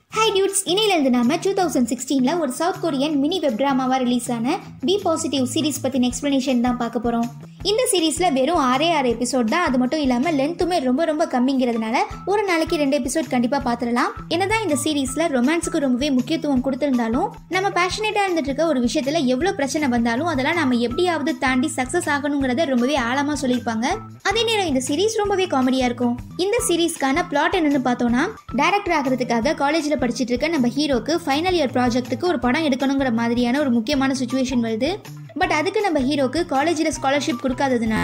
hi dudes இணையிலேருந்து நாம two thousand சிக்ஸ்டீனில் ஒரு சவுத் கொரியன் மினி வெப் ட்ராமாவாக ரிலீஸ் ஆன பி பாசிட்டிவ் சீரிஸ் பற்றின எக்ஸ்ப்ளனேஷன் தான் பார்க்க போகிறோம் இந்த சீரீஸில் வெறும் ஆறே ஆறு எபிசோட் தான் அது மட்டும் இல்லாமல் லென்த்துமே ரொம்ப ரொம்ப கம்மிங்கிறதுனால ஒரு நாளைக்கு ரெண்டு எபிசோட் கண்டிப்பாக பார்த்துடலாம் என்னதான் இந்த சீரீஸில் ரொமான்ஸுக்கு ரொம்பவே முக்கியத்துவம் கொடுத்துருந்தாலும் நம்ம பேஷனேட்டாக இருந்துட்டு இருக்க ஒரு விஷயத்தில் எவ்வளோ பிரச்சனை வந்தாலும் அதெல்லாம் நம்ம எப்படியாவது தாண்டி சக்ஸஸ் ஆகணுங்கிறத ரொம்பவே ஆழமாக சொல்லியிருப்பாங்க அதே நேரம் இந்த சீரீஸ் ரொம்பவே காமெடியாக இருக்கும் இந்த சீரீஸ்க்கான பிளாட் என்னன்னு பார்த்தோம்னா டேரக்டர் ஆகிறதுக்காக காலேஜில் படிச்சுட்டு இருக்க நம்ம ஹீரோக்கு ஃபைனல் இயர் ப்ராஜெக்ட்டுக்கு ஒரு படம் எடுக்கணுங்கிற மாதிரியான ஒரு முக்கியமான சுச்சுவேஷன் வருது பட் அதுக்கு நம்ம ஹீரோக்கு காலேஜில் ஸ்காலர்ஷிப் கொடுக்காததுனால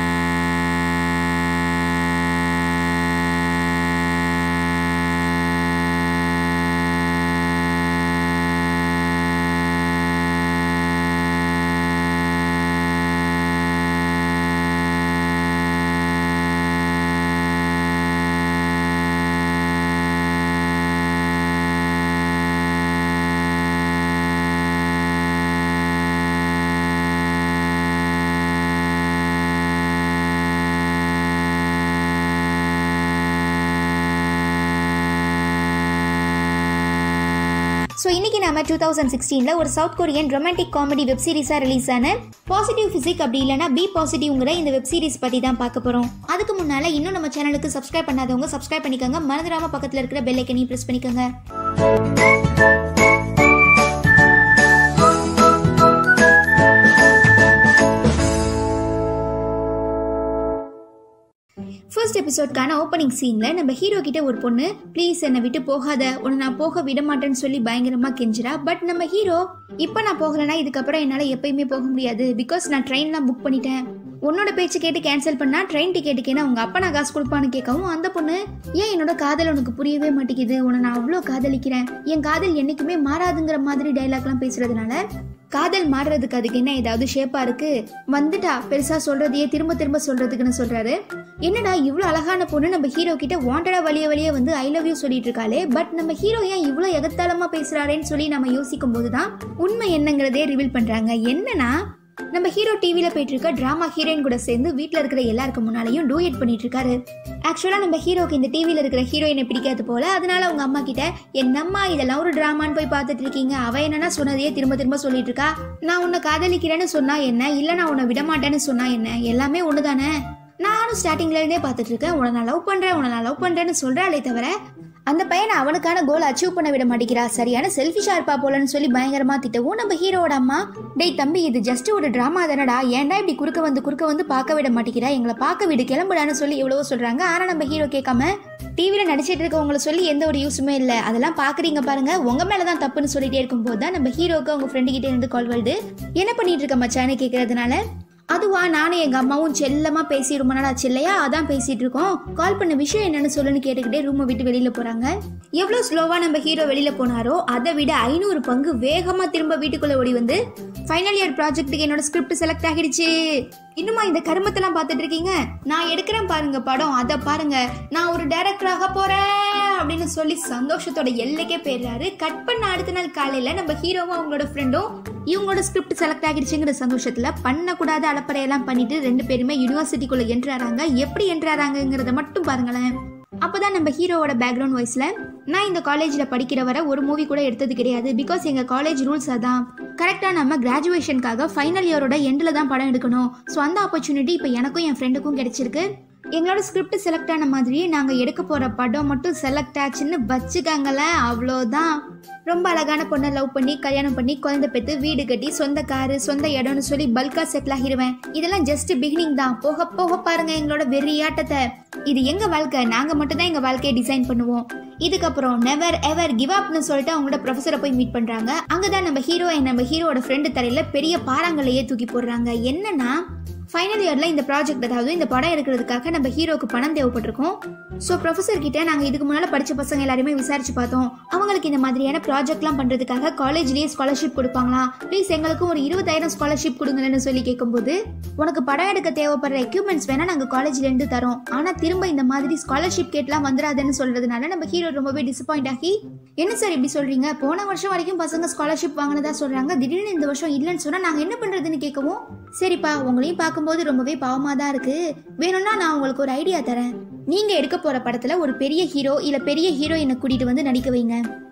ஸோ இன்னைக்கு நாம டூ தௌசண்ட் சிக்ஸ்டீனில் ஒரு south Korean romantic comedy web சீரிஸாக ரிலீஸ் ஆன பாசிட்டிவ் ஃபிசிக் அப்படி இல்லைனா பி பாசிட்டிவ்ங்கிற இந்த வெப் சீரிஸ் பற்றி தான் பார்க்க போகிறோம் அதுக்கு முன்னால் இன்னும் நம்ம சேனலுக்கு சப்ஸ்கிரைப் பண்ணாதவங்க சப்ஸ்கிரைப் பண்ணிக்கோங்க மறந்துடாம பக்கத்தில் இருக்கிற பெல் ஐக்கனையும் ப்ரெஸ் பண்ணிக்கோங்க ஃபர்ஸ்ட் எபிசோட்கான ஓப்பனிங் சீனில் நம்ம ஹீரோ கிட்ட ஒரு பொண்ணு ப்ளீஸ் என்னை விட்டு போகாத உன்னை நான் போக விட மாட்டேன்னு சொல்லி பயங்கரமாக கெஞ்சிரா பட் நம்ம ஹீரோ இப்போ நான் போகலைன்னா இதுக்கப்புறம் என்னால் எப்பயுமே போக முடியாது பிகாஸ் நான் ட்ரெயின்லாம் புக் பண்ணிட்டேன் உன்னோட பேச்சு கேட்டு கேன்சல் பண்ணா ட்ரெயின் டிக்கெட்டுக்கு என்ன உங்க அப்பா நான் காசு கொடுப்பான்னு கேட்கவும் அந்த பொண்ணு ஏன் என்னோட காதல் உனக்கு புரியவே மாட்டேங்குது உன்னை நான் அவ்வளோ காதலிக்கிறேன் என் காதல் என்னைக்குமே மாறாதுங்கிற மாதிரி டைலாக்லாம் பேசுறதுனால காதல் மாறுறதுக்கு அதுக்கு என்ன ஏதாவது ஷேப்பா இருக்கு வந்துட்டா பெருசா சொல்றதையே திரும்ப திரும்ப சொல்றதுக்குன்னு சொல்றாரு என்னடா இவ்வளோ அழகான பொண்ணு நம்ம ஹீரோ கிட்ட வாண்டடா வழிய வழிய வந்து ஐ லவ் யூ சொல்லிட்டு இருக்காளே பட் நம்ம ஹீரோ ஏன் இவ்வளோ எகத்தாளமா பேசுறாரேன்னு சொல்லி நம்ம யோசிக்கும் போதுதான் உண்மை என்னங்கிறதே ரிவீல் பண்றாங்க என்னன்னா நம்ம ஹீரோ டிவியில் போயிட்டு இருக்க டிராமா ஹீரோயின் கூட சேர்ந்து வீட்டில் இருக்கிற எல்லாருக்கு முன்னாலையும் டூயட் பண்ணிட்டு இருக்காரு ஆக்சுவலாக நம்ம ஹீரோக்கு இந்த டிவியில் இருக்கிற ஹீரோயினை பிடிக்காது போல அதனால அவங்க அம்மா கிட்ட என்னம்மா இதெல்லாம் ஒரு டிராமான்னு போய் பார்த்துட்டு இருக்கீங்க அவ என்னன்னா சொன்னதையே திரும்ப திரும்ப சொல்லிட்டு இருக்கா நான் உன்னை காதலிக்கிறேன்னு சொன்னா என்ன இல்லை நான் உன்னை விட மாட்டேன்னு சொன்னா என்ன எல்லாமே ஒன்று தானே நானும் ஸ்டார்டிங்ல இருந்தே பார்த்துட்டு இருக்கேன் உன்னை நான் லவ் பண்றேன் உன்னை நான் லவ் பண்றேன்னு சொல்றாளே தவிர அந்த பையனை அவனுக்கான கோல் அச்சீவ் பண்ண விட மாட்டேங்கிறா சரியான செல்ஃபிஷா இருப்பா போலன்னு சொல்லி பயங்கரமா திட்டவும் நம்ம ஹீரோட அம்மா டேய் தம்பி இது ஜஸ்ட் ஒரு டிராமா தானடா ஏன்டா இப்படி குறுக்க வந்து குறுக்க வந்து பார்க்க விட மாட்டேங்கிறா எங்களை பார்க்க விடு கிளம்புடான்னு சொல்லி எவ்வளவோ சொல்றாங்க ஆனா நம்ம ஹீரோ கேட்காம டிவியில் நடிச்சிட்டு இருக்கவங்கள சொல்லி எந்த ஒரு யூஸுமே இல்லை அதெல்லாம் பார்க்குறீங்க பாருங்க உங்க மேலே தான் தப்புன்னு சொல்லிட்டே இருக்கும்போது தான் நம்ம ஹீரோக்கு அவங்க ஃப்ரெண்டு கிட்டே இருந்து கால் வருது என்ன பண்ணிட்டு இருக்க மச்சான்னு கேட்கறதுனால அதுவா நானும் எங்க அம்மாவும் செல்லமா பேசி ரொம்ப நாள் ஆச்சு இல்லையா அதான் பேசிட்டு இருக்கோம் கால் பண்ண விஷயம் என்னன்னு சொல்லுன்னு கேட்டுக்கிட்டே ரூமை விட்டு வெளியில போறாங்க எவ்வளவு ஸ்லோவா நம்ம ஹீரோ வெளியில போனாரோ அதை விட ஐநூறு பங்கு வேகமா திரும்ப வீட்டுக்குள்ள ஓடி வந்து ஃபைனல் இயர் ப்ராஜெக்ட்டுக்கு என்னோட ஸ்கிரிப்ட் செலக்ட் ஆகிடுச்சு இன்னுமா இந்த கருமத்தெல்லாம் பார்த்துட்டு இருக்கீங்க நான் எடுக்கிறேன் பாருங்க படம் அதை பாருங்க நான் ஒரு டைரக்டராக போறேன் அப்படின்னு சொல்லி சந்தோஷத்தோட எல்லைக்கே போயிடுறாரு கட் பண்ண அடுத்த நாள் காலையில நம்ம ஹீரோவும் அவங்களோட ஃப்ரெண்டும் இவங்களோட ஸ்கிரிப்ட் செலக்ட் ஆகிடுச்சுங்கிற சந்தோஷத்துல பண்ணக்கூடாத அலப்பறையெல்லாம் பண்ணிட்டு ரெண்டு பேருமே யூனிவர்சிட்டிக்குள்ள என்ட்ராறாங்க எப்படி என்ட்ராறாங்கிறத மட்டும் பாருங்களேன் அப்போதான் நம்ம ஹீரோவோட பேக்ரவுண்ட் வாய்ஸ்ல நான் இந்த காலேஜில் படிக்கிற வரை ஒரு மூவி கூட எடுத்தது கிடையாது பிகாஸ் எங்கள் காலேஜ் ரூல்ஸ் அதான் கரெக்டாக நம்ம கிராஜுவேஷனுக்காக ஃபைனல் இயரோட எண்டில் தான் படம் எடுக்கணும் ஸோ அந்த ஆப்பர்ச்சுனிட்டி இப்போ எனக்கும் என் ஃப்ரெண்டுக்கும் கிடைச்சிருக்கு எங்களோட ஸ்கிரிப்ட் செலக்ட் ஆன மாதிரியே நாங்கள் எடுக்க போகிற படம் மட்டும் செலக்ட் ஆச்சுன்னு வச்சுக்காங்களேன் அவ்வளோதான் ரொம்ப அழகான பொண்ணை லவ் பண்ணி கல்யாணம் பண்ணி குழந்தை பெற்று வீடு கட்டி சொந்த காரு சொந்த இடம்னு சொல்லி பல்கா செட்டில் ஆகிருவேன் இதெல்லாம் ஜஸ்ட் பிகினிங் தான் போக போக பாருங்க எங்களோட வெறியாட்டத்தை இது எங்க வாழ்க்கை நாங்க மட்டும் தான் எங்க வாழ்க்கையை டிசைன் பண்ணுவோம் இதுக்கப்புறம் நெவர் எவர் கிவ் அப்னு சொல்லிட்டு அவங்களோட ப்ரொஃபஸரை போய் மீட் பண்றாங்க அங்கதான் நம்ம ஹீரோ நம்ம ஹீரோட ஃப்ரெண்டு தலையில பெரிய பாறாங்களையே தூக்கி போடுறாங்க என்னன்னா ஃபைனல் இயரில் இந்த ப்ராஜெக்ட் அதாவது இந்த படம் எடுக்கிறதுக்காக நம்ம ஹீரோக்கு பணம் தேவைப்பட்டிருக்கும் ஸோ ப்ரொஃபஸர் கிட்ட நாங்கள் இதுக்கு முன்னால் படித்த பசங்க எல்லாருமே விசாரிச்சு பார்த்தோம் அவங்களுக்கு இந்த மாதிரியான ப்ராஜெக்ட்லாம் பண்ணுறதுக்காக காலேஜ்லேயே ஸ்காலர்ஷிப் கொடுப்பாங்களா ப்ளீஸ் எங்களுக்கும் ஒரு இருபதாயிரம் ஸ்காலர்ஷிப் கொடுங்கன்னு சொல்லி கேட்கும்போது உனக்கு படம் எடுக்க தேவைப்படுற எக்யூப்மெண்ட்ஸ் வேணால் நாங்கள் காலேஜ்லேருந்து தரோம் ஆனால் திரும்ப இந்த மாதிரி ஸ்காலர்ஷிப் கேட்லாம் வந்துடாதுன்னு சொல்கிறதுனால நம்ம ஹீரோ ரொம்பவே டிசப்பாயிண்ட் ஆகி என்ன சார் இப்படி சொல்கிறீங்க போன வருஷம் வரைக்கும் பசங்க ஸ்காலர்ஷிப் வாங்கினதா சொல்கிறாங்க திடீர்னு இந்த வருஷம் இல்லைன்னு சொன்னால் நாங்கள் என்ன பண்ணுறதுன்னு கேட்கவும் சரிப்பா உங்களையும் பார்க்கும்போது ரொம்பவே பாவமாக தான் இருக்கு வேணும்னா நான் உங்களுக்கு ஒரு ஐடியா தரேன் நீங்க எடுக்க போற படத்துல ஒரு பெரிய ஹீரோ இல்ல பெரிய ஹீரோயினை கூட்டிட்டு வந்து நடிக்க வைங்க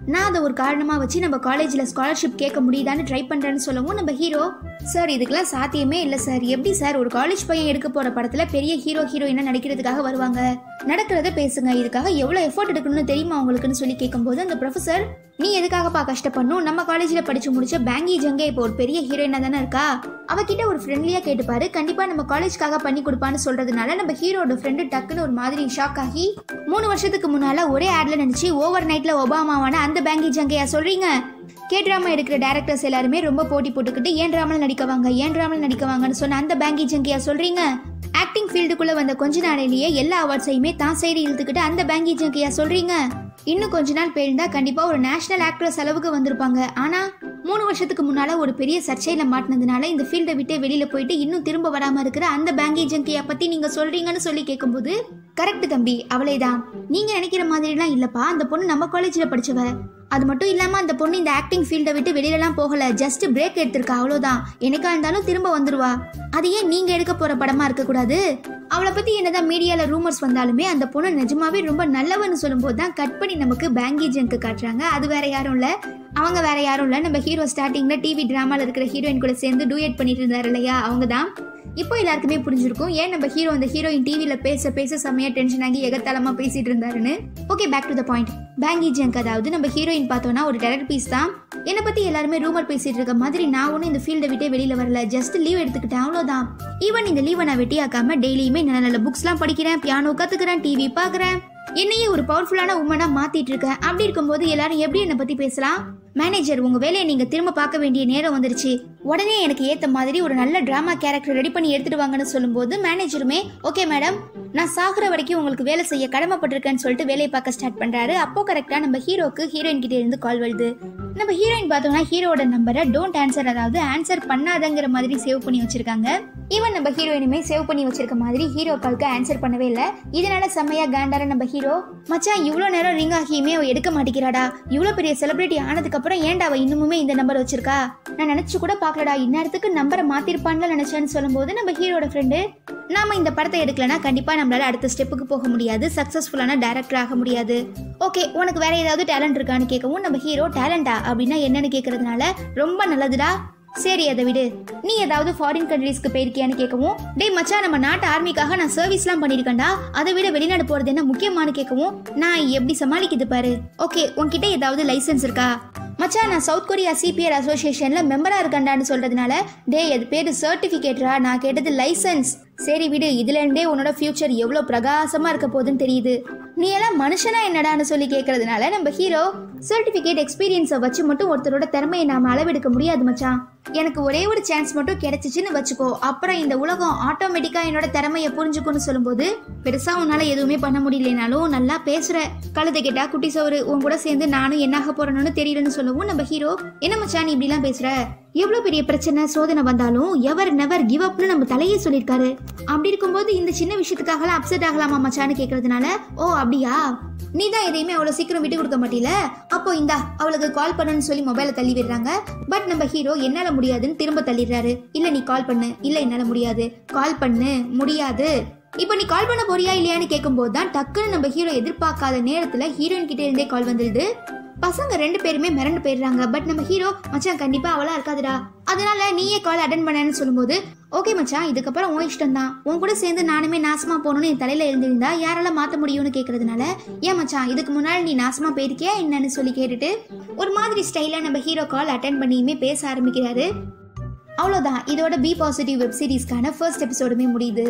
நான் அதை ஒரு காரணமா வச்சு நம்ம காலேஜ்ல ஸ்காலர்ஷிப் கேட்க முடியுதான்னு ட்ரை பண்றேன்னு சொல்லவும் நம்ம ஹீரோ சார் இதுக்கெல்லாம் சாத்தியமே இல்ல சார் எப்படி சார் ஒரு காலேஜ் பையன் எடுக்க போற படத்துல பெரிய ஹீரோ ஹீரோயினா நடிக்கிறதுக்காக வருவாங்க நடக்கிறத பேசுங்க இதுக்காக எவ்வளவு எஃபோர்ட் எடுக்கணும்னு தெரியுமா உங்களுக்குன்னு சொல்லி கேட்கும்போது அந்த ப்ரொஃபசர் நீ எதுக்காகப்பா கஷ்டப்படணும் நம்ம காலேஜ்ல படிச்சு முடிச்ச பேங்கி ஜங்கே இப்போ ஒரு பெரிய ஹீரோயினா தானே இருக்கா அவகிட்ட ஒரு ஃப்ரெண்ட்லியா கேட்டுப்பாரு கண்டிப்பா நம்ம காலேஜ்க்காக பண்ணி கொடுப்பான்னு சொல்றதுனால நம்ம ஹீரோட ஃப்ரெண்டு டக்குன்னு ஒரு மாதிரி ஷாக் ஆகி மூணு வருஷத்துக்கு முன்னால ஒரே ஆட்ல நினைச்சு ஓவர் நைட்ல ஒபாமாவான அந்த பேங்கி ஜங்கையா சொல்றீங்க கே ட்ராமா எடுக்கிற டேரக்டர்ஸ் எல்லாருமே ரொம்ப போட்டி போட்டுக்கிட்டு ஏன் ட்ராமல் நடிக்கவாங்க ஏன் ட்ராமல் நடிக்கவாங்கன்னு சொன்ன அந்த பேங்கி ஜங்கியா சொல்றீங்க ஆக்டிங் ஃபீல்டுக்குள்ள வந்த கொஞ்ச நாளையிலேயே எல்லா அவார்ட்ஸையுமே தான் சைடு இழுத்துக்கிட்டு அந்த பேங்கி ஜங்கியா சொல்றீங்க இன்னும் கொஞ்ச நாள் போயிருந்தா கண்டிப்பா ஒரு நேஷனல் ஆக்ட்ரஸ் அளவுக்கு வந்திருப்பாங்க ஆனா மூணு வருஷத்துக்கு முன்னால ஒரு பெரிய சர்ச்சையில மாட்டினதுனால இந்த ஃபீல்டை விட்டு வெளியில போயிட்டு இன்னும் திரும்ப வராம இருக்கிற அந்த பேங்கி ஜங்கியா பத்தி நீங்க சொல்றீங்கன்னு சொல்லி கேட்கும்போது கரெக்ட் தம்பி அவளேதான் நீங்க நினைக்கிற மாதிரிலாம் இல்லப்பா அந்த பொண்ணு நம்ம காலேஜ்ல படிச்சவ அது மட்டும் இல்லாம அந்த பொண்ணு இந்த ஆக்டிங் ஃபீல்டை விட்டு வெளியிலலாம் போகல ஜஸ்ட் பிரேக் எடுத்திருக்கா அவ்வளவுதான் என்னைக்கா இருந்தாலும் திரும்ப வந்துருவா அது ஏன் நீங்க எடுக்க போற படமா இருக்க கூடாது அவளை பத்தி என்னதான் மீடியால ரூமர்ஸ் வந்தாலுமே அந்த பொண்ணு நிஜமாவே ரொம்ப நல்லவன்னு சொல்லும்போது தான் கட் பண்ணி நமக்கு பேங்கி ஜங்க்கு காட்டுறாங்க அது வேற யாரும் இல்ல அவங்க வேற யாரும் இல்ல நம்ம ஹீரோ ஸ்டார்டிங்ல டிவி டிராமால இருக்கிற ஹீரோயின் கூட சேர்ந்து டூயட் பண்ணிட்டு இருந்தாரு இல்லையா அவங்க தான் இப்போ எல்லாருக்குமே புரிஞ்சிருக்கும் ஏன் நம்ம ஹீரோ அந்த ஹீரோயின் டிவில பேச பேச செம்மையா டென்ஷன் ஆகி எகத்தாளமா பேசிட்டு இருந்தாருன்னு okay back to the point பேங்கி ஜங்க் அதாவது நம்ம ஹீரோயின் பார்த்தோம்னா ஒரு டெரர் பீஸ் தான் என்னை பத்தி எல்லாருமே ரூமர் பேசிட்டு இருக்க மாதிரி நான் ஒன்றும் இந்த ஃபீல்டை விட்டே வெளியில வரல ஜஸ்ட் லீவ் எடுத்துக்கிட்டேன் அவ்வளோதான் ஈவன் இந்த லீவை நான் வெட்டியாக்காம டெய்லியுமே நல்ல நல்ல புக்ஸ்லாம் படிக்கிறேன் பியானோ கத்துக்கிறேன் டிவி பார்க்கறேன் என்னையே ஒரு பவர்ஃபுல்லான உமனா மாத்திட்டு இருக்கேன் அப்படி இருக்கும்போது எல்லாரும் எப்படி என்னை பத்தி பேசலாம் மேனேஜர் உங்க வேலையை நீங்க திரும்ப பார்க்க வேண்டிய நேரம் வந்துருச்சு உடனே எனக்கு ஏத்த மாதிரி ஒரு நல்ல டிராமா கேரக்டர் ரெடி பண்ணி எடுத்துட்டு வாங்கன்னு சொல்லும்போது மேனேஜருமே ஓகே மேடம் நான் சாகுற வரைக்கும் உங்களுக்கு வேலை செய்ய கடமைப்பட்டிருக்கேன்னு சொல்லிட்டு வேலையை பார்க்க ஸ்டார்ட் பண்றாரு அப்போ கரெக்டா நம்ம ஹீரோக்கு ஹீரோயின் கிட்ட இருந்து கால் வருது நம்ம ஹீரோயின் பார்த்தோம்னா ஹீரோட நம்பரை டோன்ட் ஆன்சர் அதாவது ஆன்சர் பண்ணாதங்கிற மாதிரி சேவ் பண்ணி வச்சிருக்காங்க ஈவன் நம்ம ஹீரோயினுமே சேவ் பண்ணி வச்சிருக்க மாதிரி ஹீரோ கால்க்கு ஆன்சர் பண்ணவே இல்லை இதனால செம்மையா காண்டார நம்ம ஹீரோ மச்சான் இவ்வளோ நேரம் ரிங் ஆகியுமே அவ எடுக்க மாட்டேங்கிறாடா இவ்வளோ பெரிய செலிபிரிட்டி ஆனதுக்கு அப்புறம் ஏன்டா அவ இன்னுமுமே இந்த நம்பர் வச்சிருக்கா நான் நினைச்சு கூட பார்க்கலடா இந்நேரத்துக்கு நம்பரை மாத்திருப்பான்னு நினைச்சேன்னு சொல்லும்போது நம்ம ஹீரோட ஃப்ரெண்டு நாம இந்த படத்தை எடுக்கலனா கண்டிப்பா நம்மளால அடுத்த ஸ்டெப்புக்கு போக முடியாது சக்சஸ்ஃபுல்லான டைரக்டர் ஆக முடியாது ஓகே உனக்கு வேற ஏதாவது டேலண்ட் இருக்கான்னு கேட்கவும் நம்ம ஹீரோ டேலண்டா அப்படின்னா என்னன்னு கேட்கறதுனால ரொம்ப நல்லதுடா சரி அதை விடு நீ ஏதாவது ஃபாரின் கண்ட்ரீஸ்க்கு போயிருக்கியான்னு கேட்கவும் டேய் மச்சான் நம்ம நாட்டு ஆர்மிக்காக நான் சர்வீஸ்லாம் பண்ணியிருக்கேன்டா அதை விட வெளிநாடு போறது என்ன முக்கியமானு கேட்கவும் நான் எப்படி சமாளிக்குது பாரு ஓகே உன்கிட்ட ஏதாவது லைசென்ஸ் இருக்கா மச்சான் நான் சவுத் கொரியா சிபிஆர் அசோசியேஷன்ல மெம்பரா இருக்கண்டான்னு சொல்றதுனால டேய் அது பேரு சர்டிபிகேட்ரா நான் கேட்டது லைசென்ஸ் சரி விடு இதுல இருந்தே உன்னோட ஃபியூச்சர் எவ்வளவு பிரகாசமா இருக்க போகுதுன்னு தெரியுது நீ எல்லாம் மனுஷனா என்னடான்னு சொல்லி கேட்கறதுனால நம்ம ஹீரோ சர்டிபிகேட் எக்ஸ்பீரியன்ஸை வச்சு மட்டும் ஒருத்தரோட திறமையை நாம அளவெடுக்க முடியாது மச்சான் எனக்கு ஒரே ஒரு சான்ஸ் மட்டும் கிடைச்சிச்சுன்னு வச்சுக்கோ அப்புறம் இந்த உலகம் ஆட்டோமேட்டிக்கா என்னோட திறமையை புரிஞ்சுக்கும்னு சொல்லும்போது பெருசா உன்னால எதுவுமே பண்ண முடியலனாலும் நல்லா பேசுற கழுதை கேட்டா குட்டி சோறு உன் கூட சேர்ந்து நானும் என்னாக போறேன்னு தெரியலன்னு சொல்லவும் நம்ம ஹீரோ என்ன மச்சான் நீ இப்படிலாம் பேசுற எவ்வளவு பெரிய பிரச்சனை சோதனை வந்தாலும் எவர் நெவர் கிவ் அப்னு நம்ம தலையே சொல்லியிருக்காரு அப்படி இருக்கும்போது இந்த சின்ன விஷயத்துக்காகலாம் அப்செட் ஆகலாமா மச்சான்னு கேக்குறதுனால ஓ அப்படியா நீ தான் எதையுமே அவ்வளவு சீக்கிரம் விட்டு கொடுக்க மாட்டீல அப்போ இந்தா அவளுக்கு கால் பண்ணுன்னு சொல்லி மொபைலை தள்ளி விடுறாங்க பட் நம்ம ஹீரோ என்னால முடியாதுன்னு திரும்ப தள்ளிடுறாரு இல்ல நீ கால் பண்ணு இல்ல என்னால முடியாது கால் பண்ணு முடியாது இப்போ நீ கால் பண்ண போறியா இல்லையான்னு கேட்கும்போது தான் டக்குன்னு நம்ம ஹீரோ எதிர்பார்க்காத நேரத்துல ஹீரோயின் கிட்ட இருந்தே கால் வந்துடுது பசங்க ரெண்டு பேருமே மிரண்டு போயிடுறாங்க பட் நம்ம ஹீரோ மச்சான் கண்டிப்பா அவளா இருக்காதுடா அதனால நீயே கால் அட்டன் பண்ணேன்னு சொல்லும்போது ஓகே மச்சான் இதுக்கப்புறம் உன் இஷ்டம் தான் உன் கூட சேர்ந்து நானுமே நாசமா போகணும்னு என் தலையில எழுந்திருந்தா யாரால மாத்த முடியும்னு கேக்குறதுனால ஏன் மச்சான் இதுக்கு முன்னாடி நீ நாசமா போயிருக்கியா என்னன்னு சொல்லி கேட்டுட்டு ஒரு மாதிரி ஸ்டைலா நம்ம ஹீரோ கால் அட்டன் பண்ணியுமே பேச ஆரம்பிக்கிறாரு அவ்வளோதான் இதோட பி பாசிட்டிவ் வெப் சீரிஸ்க்கான ஃபர்ஸ்ட் எபிசோடுமே முடியுது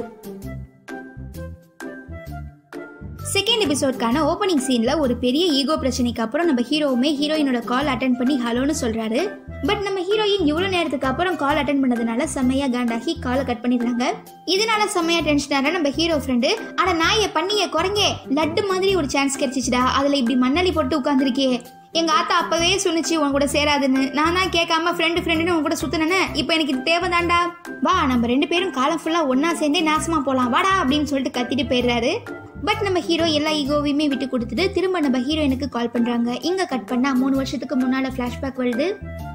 செகண்ட் எபிசோட்கான ஓப்பனிங் சீன்ல ஒரு பெரிய ஈகோ பிரச்சனைக்கு அப்புறம் நம்ம ஹீரோவுமே ஹீரோயினோட கால் அட்டன் பண்ணி ஹலோன்னு சொல்றாரு பட் நம்ம ஹீரோயின் இவ்வளவு நேரத்துக்கு அப்புறம் கால் அட்டன் பண்ணதுனால செம்மையா காண்டாகி காலை கட் பண்ணிடுறாங்க இதனால செம்மையா டென்ஷனான நம்ம ஹீரோ ஃப்ரெண்டு அட நாய பண்ணிய குரங்கே லட்டு மாதிரி ஒரு சான்ஸ் கிடைச்சிச்சுடா அதுல இப்படி மண்ணலி போட்டு உட்காந்துருக்கே எங்க ஆத்தா அப்பவே சொன்னுச்சு உன் கூட சேராதுன்னு நான் தான் கேட்காம ஃப்ரெண்டு ஃப்ரெண்டுன்னு உன் கூட சுத்தினேன்னு இப்போ எனக்கு இது தேவைதான்டா வா நம்ம ரெண்டு பேரும் காலம் ஃபுல்லா ஒன்னா சேர்ந்தே நாசமா போலாம் வாடா அப்படின்னு சொல்லிட்டு கத்திட்டு போயிடுறாரு பட் நம்ம ஹீரோ எல்லா ஈகோவையுமே விட்டு கொடுத்துட்டு திரும்ப நம்ம ஹீரோயினுக்கு கால் பண்றாங்க இங்க கட் பண்ணா மூணு வருஷத்துக்கு முன்னால ஃபிளாஷ்பேக் வருது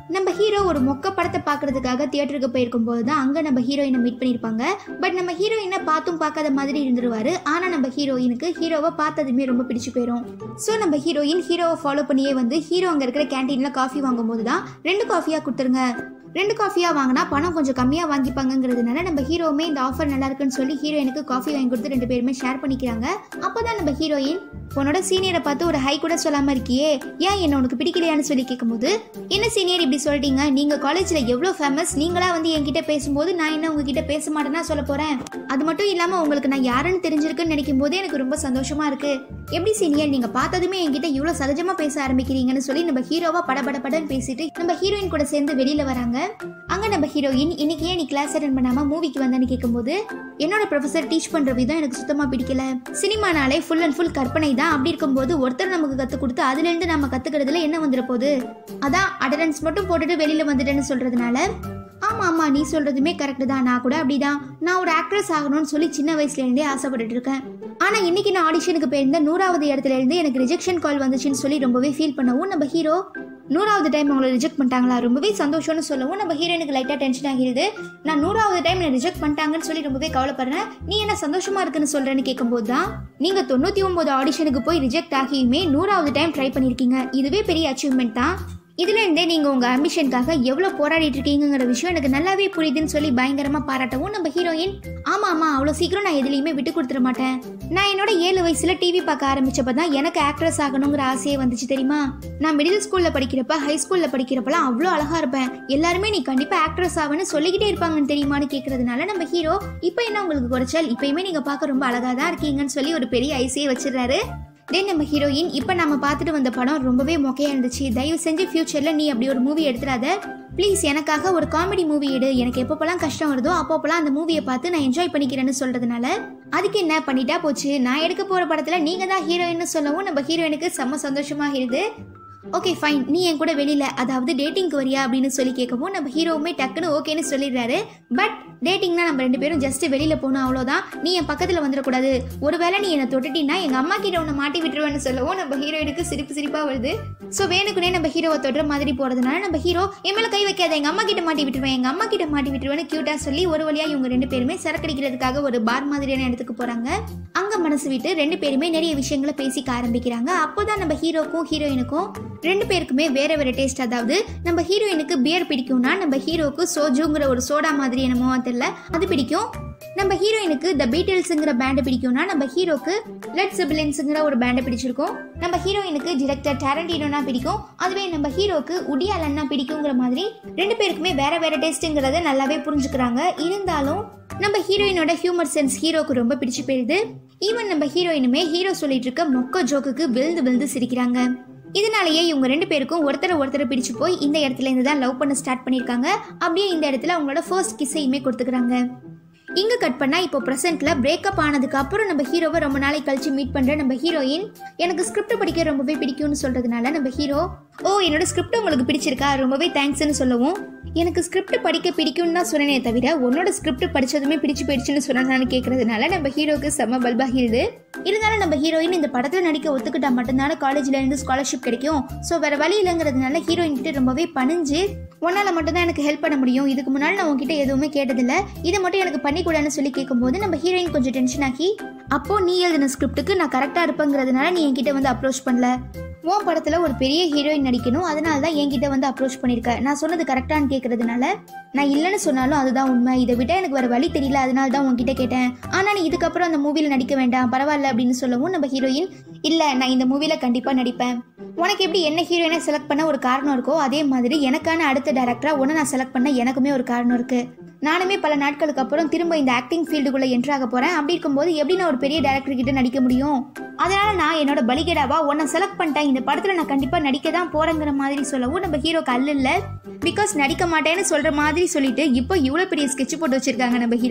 நம்ம ஹீரோ ஒரு மொக்க படத்தை பார்க்கறதுக்காக தியேட்டருக்கு போயிருக்கும் போது தான் அங்கே நம்ம ஹீரோயினை மீட் பண்ணியிருப்பாங்க பட் நம்ம ஹீரோயினை பார்த்தும் பார்க்காத மாதிரி இருந்துருவாரு ஆனால் நம்ம ஹீரோயினுக்கு ஹீரோவை பார்த்ததுமே ரொம்ப பிடிச்சு போயிடும் ஸோ நம்ம ஹீரோயின் ஹீரோவை ஃபாலோ பண்ணியே வந்து ஹீரோ அங்கே இருக்கிற கேன்டீனில் காஃபி வாங்கும்போது தான் ரெண்டு காஃபியாக கொடுத்துருங்க ரெண்டு காஃபியாக வாங்கினா பணம் கொஞ்சம் கம்மியாக வாங்கிப்பாங்கங்கிறதுனால நம்ம ஹீரோவுமே இந்த ஆஃபர் நல்லா இருக்குன்னு சொல்லி ஹீரோயினுக்கு காஃபி வாங்கி கொடுத்து ரெண்டு பேருமே ஷேர் பண்ணிக்கிறாங்க அப்போ தான் நம்ம ஹீரோயின் உன்னோட சீனியரை பார்த்து ஒரு ஹை கூட சொல்லாம இருக்கியே ஏன் என்ன உனக்கு பிடிக்கலையான்னு சொல்லி கேட்கும்போது என்ன சீனியர் இப்படி சொல்லிட்டீங்க நீங்க காலேஜ்ல எவ்வளவு ஃபேமஸ் நீங்களா வந்து என்கிட்ட பேசும்போது நான் என்ன உங்ககிட்ட பேச மாட்டேன்னா சொல்ல போறேன் அது மட்டும் இல்லாம உங்களுக்கு நான் யாருன்னு தெரிஞ்சிருக்குன்னு நினைக்கும் போது எனக்கு ரொம்ப சந்தோஷமா இருக்கு எப்படி சீனியர் நீங்க பார்த்ததுமே என்கிட்ட இவ்வளவு சகஜமா பேச ஆரம்பிக்கிறீங்கன்னு சொல்லி நம்ம ஹீரோவா படபடபடன்னு பேசிட்டு நம்ம ஹீரோயின் கூட சேர்ந்து வெளியில வராங்க அங்க நம்ம ஹீரோயின் இன்னைக்கு ஏன் நீ கிளாஸ் அட்டன் பண்ணாம மூவிக்கு வந்தேன்னு கேட்கும்போது என்னோட ப்ரொஃபசர் டீச் பண்ற விதம் எனக்கு சுத்தமா பிடிக்கல சினிமானாலே ஃபுல் அண்ட் ஃபுல் கற்பனை தான் அப்படி இருக்கும்போது ஒருத்தர் நமக்கு கத்து கொடுத்து அதுல இருந்து நம்ம கத்துக்கிறதுல என்ன வந்துட போகுது அதான் அட்டண்டன்ஸ் மட்டும் போட்டுட்டு வெளியில வந்துட்டேன்னு சொல்றதுனால ஆமா ஆமா நீ சொல்றதுமே கரெக்ட் தான் நான் கூட அப்படிதான் நான் ஒரு ஆக்ட்ரஸ் ஆகணும்னு சொல்லி சின்ன வயசுல இருந்தே ஆசைப்பட்டுட்டு இருக்கேன் ஆனா இன்னைக்கு நான் ஆடிஷனுக்கு போயிருந்த நூறாவது இடத்துல இருந்து எனக்கு ரிஜெக்ஷன் கால் வந்துச்சுன்னு சொல்லி ரொம்பவே ஃபீல் பண்ணவும் நம்ம ஹீரோ நூறாவது டைம் அவங்களை ரிஜெக்ட் பண்ணிட்டாங்களா ரொம்பவே சந்தோஷம்னு சொல்லவும் நம்ம ஹீரோனுக்கு லைட்டாக டென்ஷன் ஆகிடுது நான் நூறாவது டைம் நான் ரிஜெக்ட் பண்ணிட்டாங்கன்னு சொல்லி ரொம்பவே கவலைப்படுறேன் நீ என்ன சந்தோஷமா இருக்குன்னு சொல்றேன்னு கேட்கும்போது தான் நீங்க தொண்ணூத்தி ஒன்பது ஆடிஷனுக்கு போய் ரிஜெக்ட் ஆகியுமே நூறாவது டைம் ட்ரை பண்ணிருக்கீங்க இதுவே பெரிய அச்சீவ்மெண்ட் தான் இதுல இருந்தே நீங்க உங்க அம்பிஷனுக்காக எவ்வளவு போராடிட்டு இருக்கீங்கிற விஷயம் எனக்கு நல்லாவே புரியுதுன்னு சொல்லி பயங்கரமா பாராட்டவும் நம்ம ஹீரோயின் ஆமா ஆமா அவ்வளவு சீக்கிரம் நான் எதுலயுமே விட்டு கொடுத்துட மாட்டேன் நான் என்னோட ஏழு வயசுல டிவி பார்க்க ஆரம்பிச்சப்ப தான் எனக்கு ஆக்ட்ரஸ் ஆகணுங்கிற ஆசையே வந்துச்சு தெரியுமா நான் மிடில் ஸ்கூல்ல படிக்கிறப்ப ஹை ஸ்கூல்ல படிக்கிறப்பலாம் அவ்வளோ அழகா இருப்பேன் எல்லாருமே நீ கண்டிப்பா ஆக்ட்ரஸ் ஆவன்னு சொல்லிக்கிட்டே இருப்பாங்கன்னு தெரியுமான்னு கேக்குறதுனால நம்ம ஹீரோ இப்போ என்ன உங்களுக்கு குறைச்சல் இப்பயுமே நீங்க பார்க்க ரொம்ப அழகா தான் இருக்கீங்கன்னு சொல்லி ஒரு பெரிய ஐசியை வச்சிடுறாரு தென் நம்ம ஹீரோயின் இப்போ நம்ம பார்த்துட்டு வந்த படம் ரொம்பவே மொக்கையா இருந்துச்சு தயவு செஞ்சு ஃபியூச்சர்ல நீ அப்படி ஒரு மூவி எடுத்துறாத ப்ளீஸ் எனக்காக ஒரு காமெடி மூவி எடு எனக்கு எப்பப்பெல்லாம் கஷ்டம் வருதோ அப்பப்பெல்லாம் அந்த மூவியை பார்த்து நான் என்ஜாய் பண்ணிக்கிறேன்னு சொல்றதுனால அதுக்கு என்ன பண்ணிட்டா போச்சு நான் எடுக்க போற படத்துல நீங்க தான் ஹீரோயின்னு சொல்லவும் நம்ம ஹீரோயினுக்கு செம்ம சந்தோஷமாகிடுது ஓகே ஃபைன் நீ என் கூட வெளியில அதாவது டேட்டிங்க்கு வரியா அப்படின்னு சொல்லி கேட்கவும் நம்ம ஹீரோவுமே டக்குன்னு ஓகேன்னு சொல்லிடுறாரு பட் டேட்டிங்னா நம்ம ரெண்டு பேரும் ஜஸ்ட் வெளியில போகணும் அவ்வளோதான் நீ என் பக்கத்துல வந்துடக்கூடாது ஒருவேளை நீ என்னை தொட்டுட்டீன்னா எங்க அம்மா கிட்ட உன்னை மாட்டி விட்டுருவேன்னு சொல்லவும் நம்ம ஹீரோயினுக்கு சிரிப்பு சிரிப்பா வருது ஸோ வேணுக்குனே நம்ம ஹீரோவை தொடுற மாதிரி போறதுனால நம்ம ஹீரோ என் மேல கை வைக்காத எங்க அம்மா கிட்ட மாட்டி விட்டுருவேன் எங்க அம்மா கிட்ட மாட்டி விட்டுருவேன்னு கியூட்டா சொல்லி ஒரு வழியா இவங்க ரெண்டு பேருமே சரக்கடிக்கிறதுக்காக ஒரு பார் மாதிரியான இடத்துக்கு போறாங்க அங்க மனசு விட்டு ரெண்டு பேருமே நிறைய விஷயங்களை பேசிக்க ஆரம்பிக்கிறாங்க அப்போதான் நம்ம ஹீரோக்கும் ஹீரோயினுக்கும் ரெண்டு பேருக்குமே வேற வேற டேஸ்ட் அதாவது நம்ம ஹீரோயினுக்கு பியர் பிடிக்கும்னா நம்ம ஹீரோக்கு சோஜுங்கிற ஒரு சோடா மாதிரி என்னமோ தெரியல அது பிடிக்கும் நம்ம ஹீரோயினுக்கு த பீட்டில்ஸுங்கிற பேண்ட் பிடிக்கும்னா நம்ம ஹீரோக்கு லெட் சிபிலின்ஸுங்கிற ஒரு பேண்டை பிடிச்சிருக்கும் நம்ம ஹீரோயினுக்கு டிரெக்டர் டேரண்டினோனா பிடிக்கும் அதுவே நம்ம ஹீரோக்கு உடியாலன்னா பிடிக்குங்கிற மாதிரி ரெண்டு பேருக்குமே வேற வேற டேஸ்ட்டுங்கிறத நல்லாவே புரிஞ்சுக்கிறாங்க இருந்தாலும் நம்ம ஹீரோயினோட ஹியூமர் சென்ஸ் ஹீரோக்கு ரொம்ப பிடிச்சு போயிடுது ஈவன் நம்ம ஹீரோயினுமே ஹீரோ சொல்லிட்டு இருக்க மொக்க ஜோக்குக்கு விழுந்து விழுந்து சிரிக்கிறாங்க இதனாலேயே இவங்க ரெண்டு பேருக்கும் ஒருத்தர் ஒருத்தர் பிடிச்சு போய் இந்த இடத்துல இருந்து தான் லவ் பண்ண ஸ்டார்ட் பண்ணியிருக்காங்க அப்படியே இந்த இடத்துல அவங்களோட ஃபர்ஸ்ட் கிஸ்ஸையுமே கொடுத்துக்கிறாங்க இங்க கட் பண்ணா இப்போ பிரசன்ட்ல பிரேக்கப் ஆனதுக்கு அப்புறம் நம்ம ஹீரோவை ரொம்ப நாளைக்கு கழிச்சு மீட் பண்ற நம்ம ஹீரோயின் எனக்கு ஸ்கிரிப்ட் படிக்க ரொம்பவே பிடிக்கும்னு சொல்றதுனால நம்ம ஹீரோ ஓ என்னோட ஸ்கிரிப்ட் உங்களுக்கு பிடிச்சிருக்கா ரொம்பவே தேங்க்ஸ்னு சொல்லவும் எனக்கு ஸ்கிரிப்ட் படிக்க பிடிக்கும்னு தான் சொன்னேனே தவிர உன்னோட ஸ்கிரிப்ட் படிச்சதுமே பிடிச்சு போயிடுச்சுன்னு சொன்னான்னு கேட்கறதுனால நம்ம ஹீரோக்கு செம்ம பல்பாகிடுது இருந்தாலும் நம்ம ஹீரோயின் இந்த படத்துல நடிக்க ஒத்துக்கிட்டா மட்டும்தானே காலேஜ்ல இருந்து ஸ்காலர்ஷிப் கிடைக்கும் ஸோ வேற வழி இல்லைங்கிறதுனால ஹீரோயின் கிட்ட ரொம்பவே பணிஞ்சு உன்னால மட்டும் தான் எனக்கு ஹெல்ப் பண்ண முடியும் இதுக்கு முன்னாடி நான் உன்கிட்ட எதுவுமே கேட்டதில்ல இதை மட்டும் எனக்கு பண்ணி கூடாதுன்னு சொல்லி கேட்கும்போது நம்ம ஹீரோயின் கொஞ்சம் டென்ஷன் ஆகி அப்போ நீ எழுதின ஸ்கிரிப்டுக்கு நான் கரெக்டா இருப்பேங்கிறதுனால நீ என்கிட்ட வந்து அப்ரோச் பண்ணல உன் படத்துல ஒரு பெரிய ஹீரோயின் நடிக்கணும் அதனால தான் என்கிட்ட வந்து அப்ரோச் பண்ணிருக்க நான் சொன்னது கரெக்டான்னு கேட்கறதுனால நான் இல்லைன்னு சொன்னாலும் அதுதான் உண்மை இதை விட எனக்கு வேற வழி தெரியல அதனால தான் உன்கிட்ட கேட்டேன் ஆனா நீ இதுக்கப்புறம் அந்த மூவில நடிக்க வேண்டாம் பரவாயில்ல அப்படின்னு சொல்லவும் நம்ம ஹீரோயின் இல்ல நான் இந்த மூவில கண்டிப்பா நடிப்பேன் உனக்கு எப்படி என்ன ஹீரோயினை செலக்ட் பண்ண ஒரு காரணம் இருக்கோ அதே மாதிரி எனக்கான அடுத்த டேரக்டரா உன்னை நான் செலக்ட் பண்ண எனக்குமே ஒரு காரணம் இருக்கு நானுமே பல நாட்களுக்கு அப்புறம் திரும்ப இந்த ஆக்டிங் ஃபீல்டுக்குள்ள என்ட்ரு ஆக போறேன் அப்படி இருக்கும்போது எப்படி நான் ஒரு பெரிய டேரக்டர் கிட்ட நடிக்க முடியும் அதனால நான் என்னோட பலிகடாவா உன்னை செலக்ட் பண்ணிட்டேன் இந்த படத்துல நான் கண்டிப்பா நடிக்க தான் போறேங்கிற மாதிரி சொல்லவும் நம்ம ஹீரோக்கு அல்ல இல்ல பிகாஸ் நடிக்க மாட்டேன்னு சொல்ற மாதிரி சொல்லிட்டு இப்போ இவ்வளவு பெரிய ஸ்கெட்ச் போட்டு வச்சிருக்காங்க நம்ம ஹீரோயின்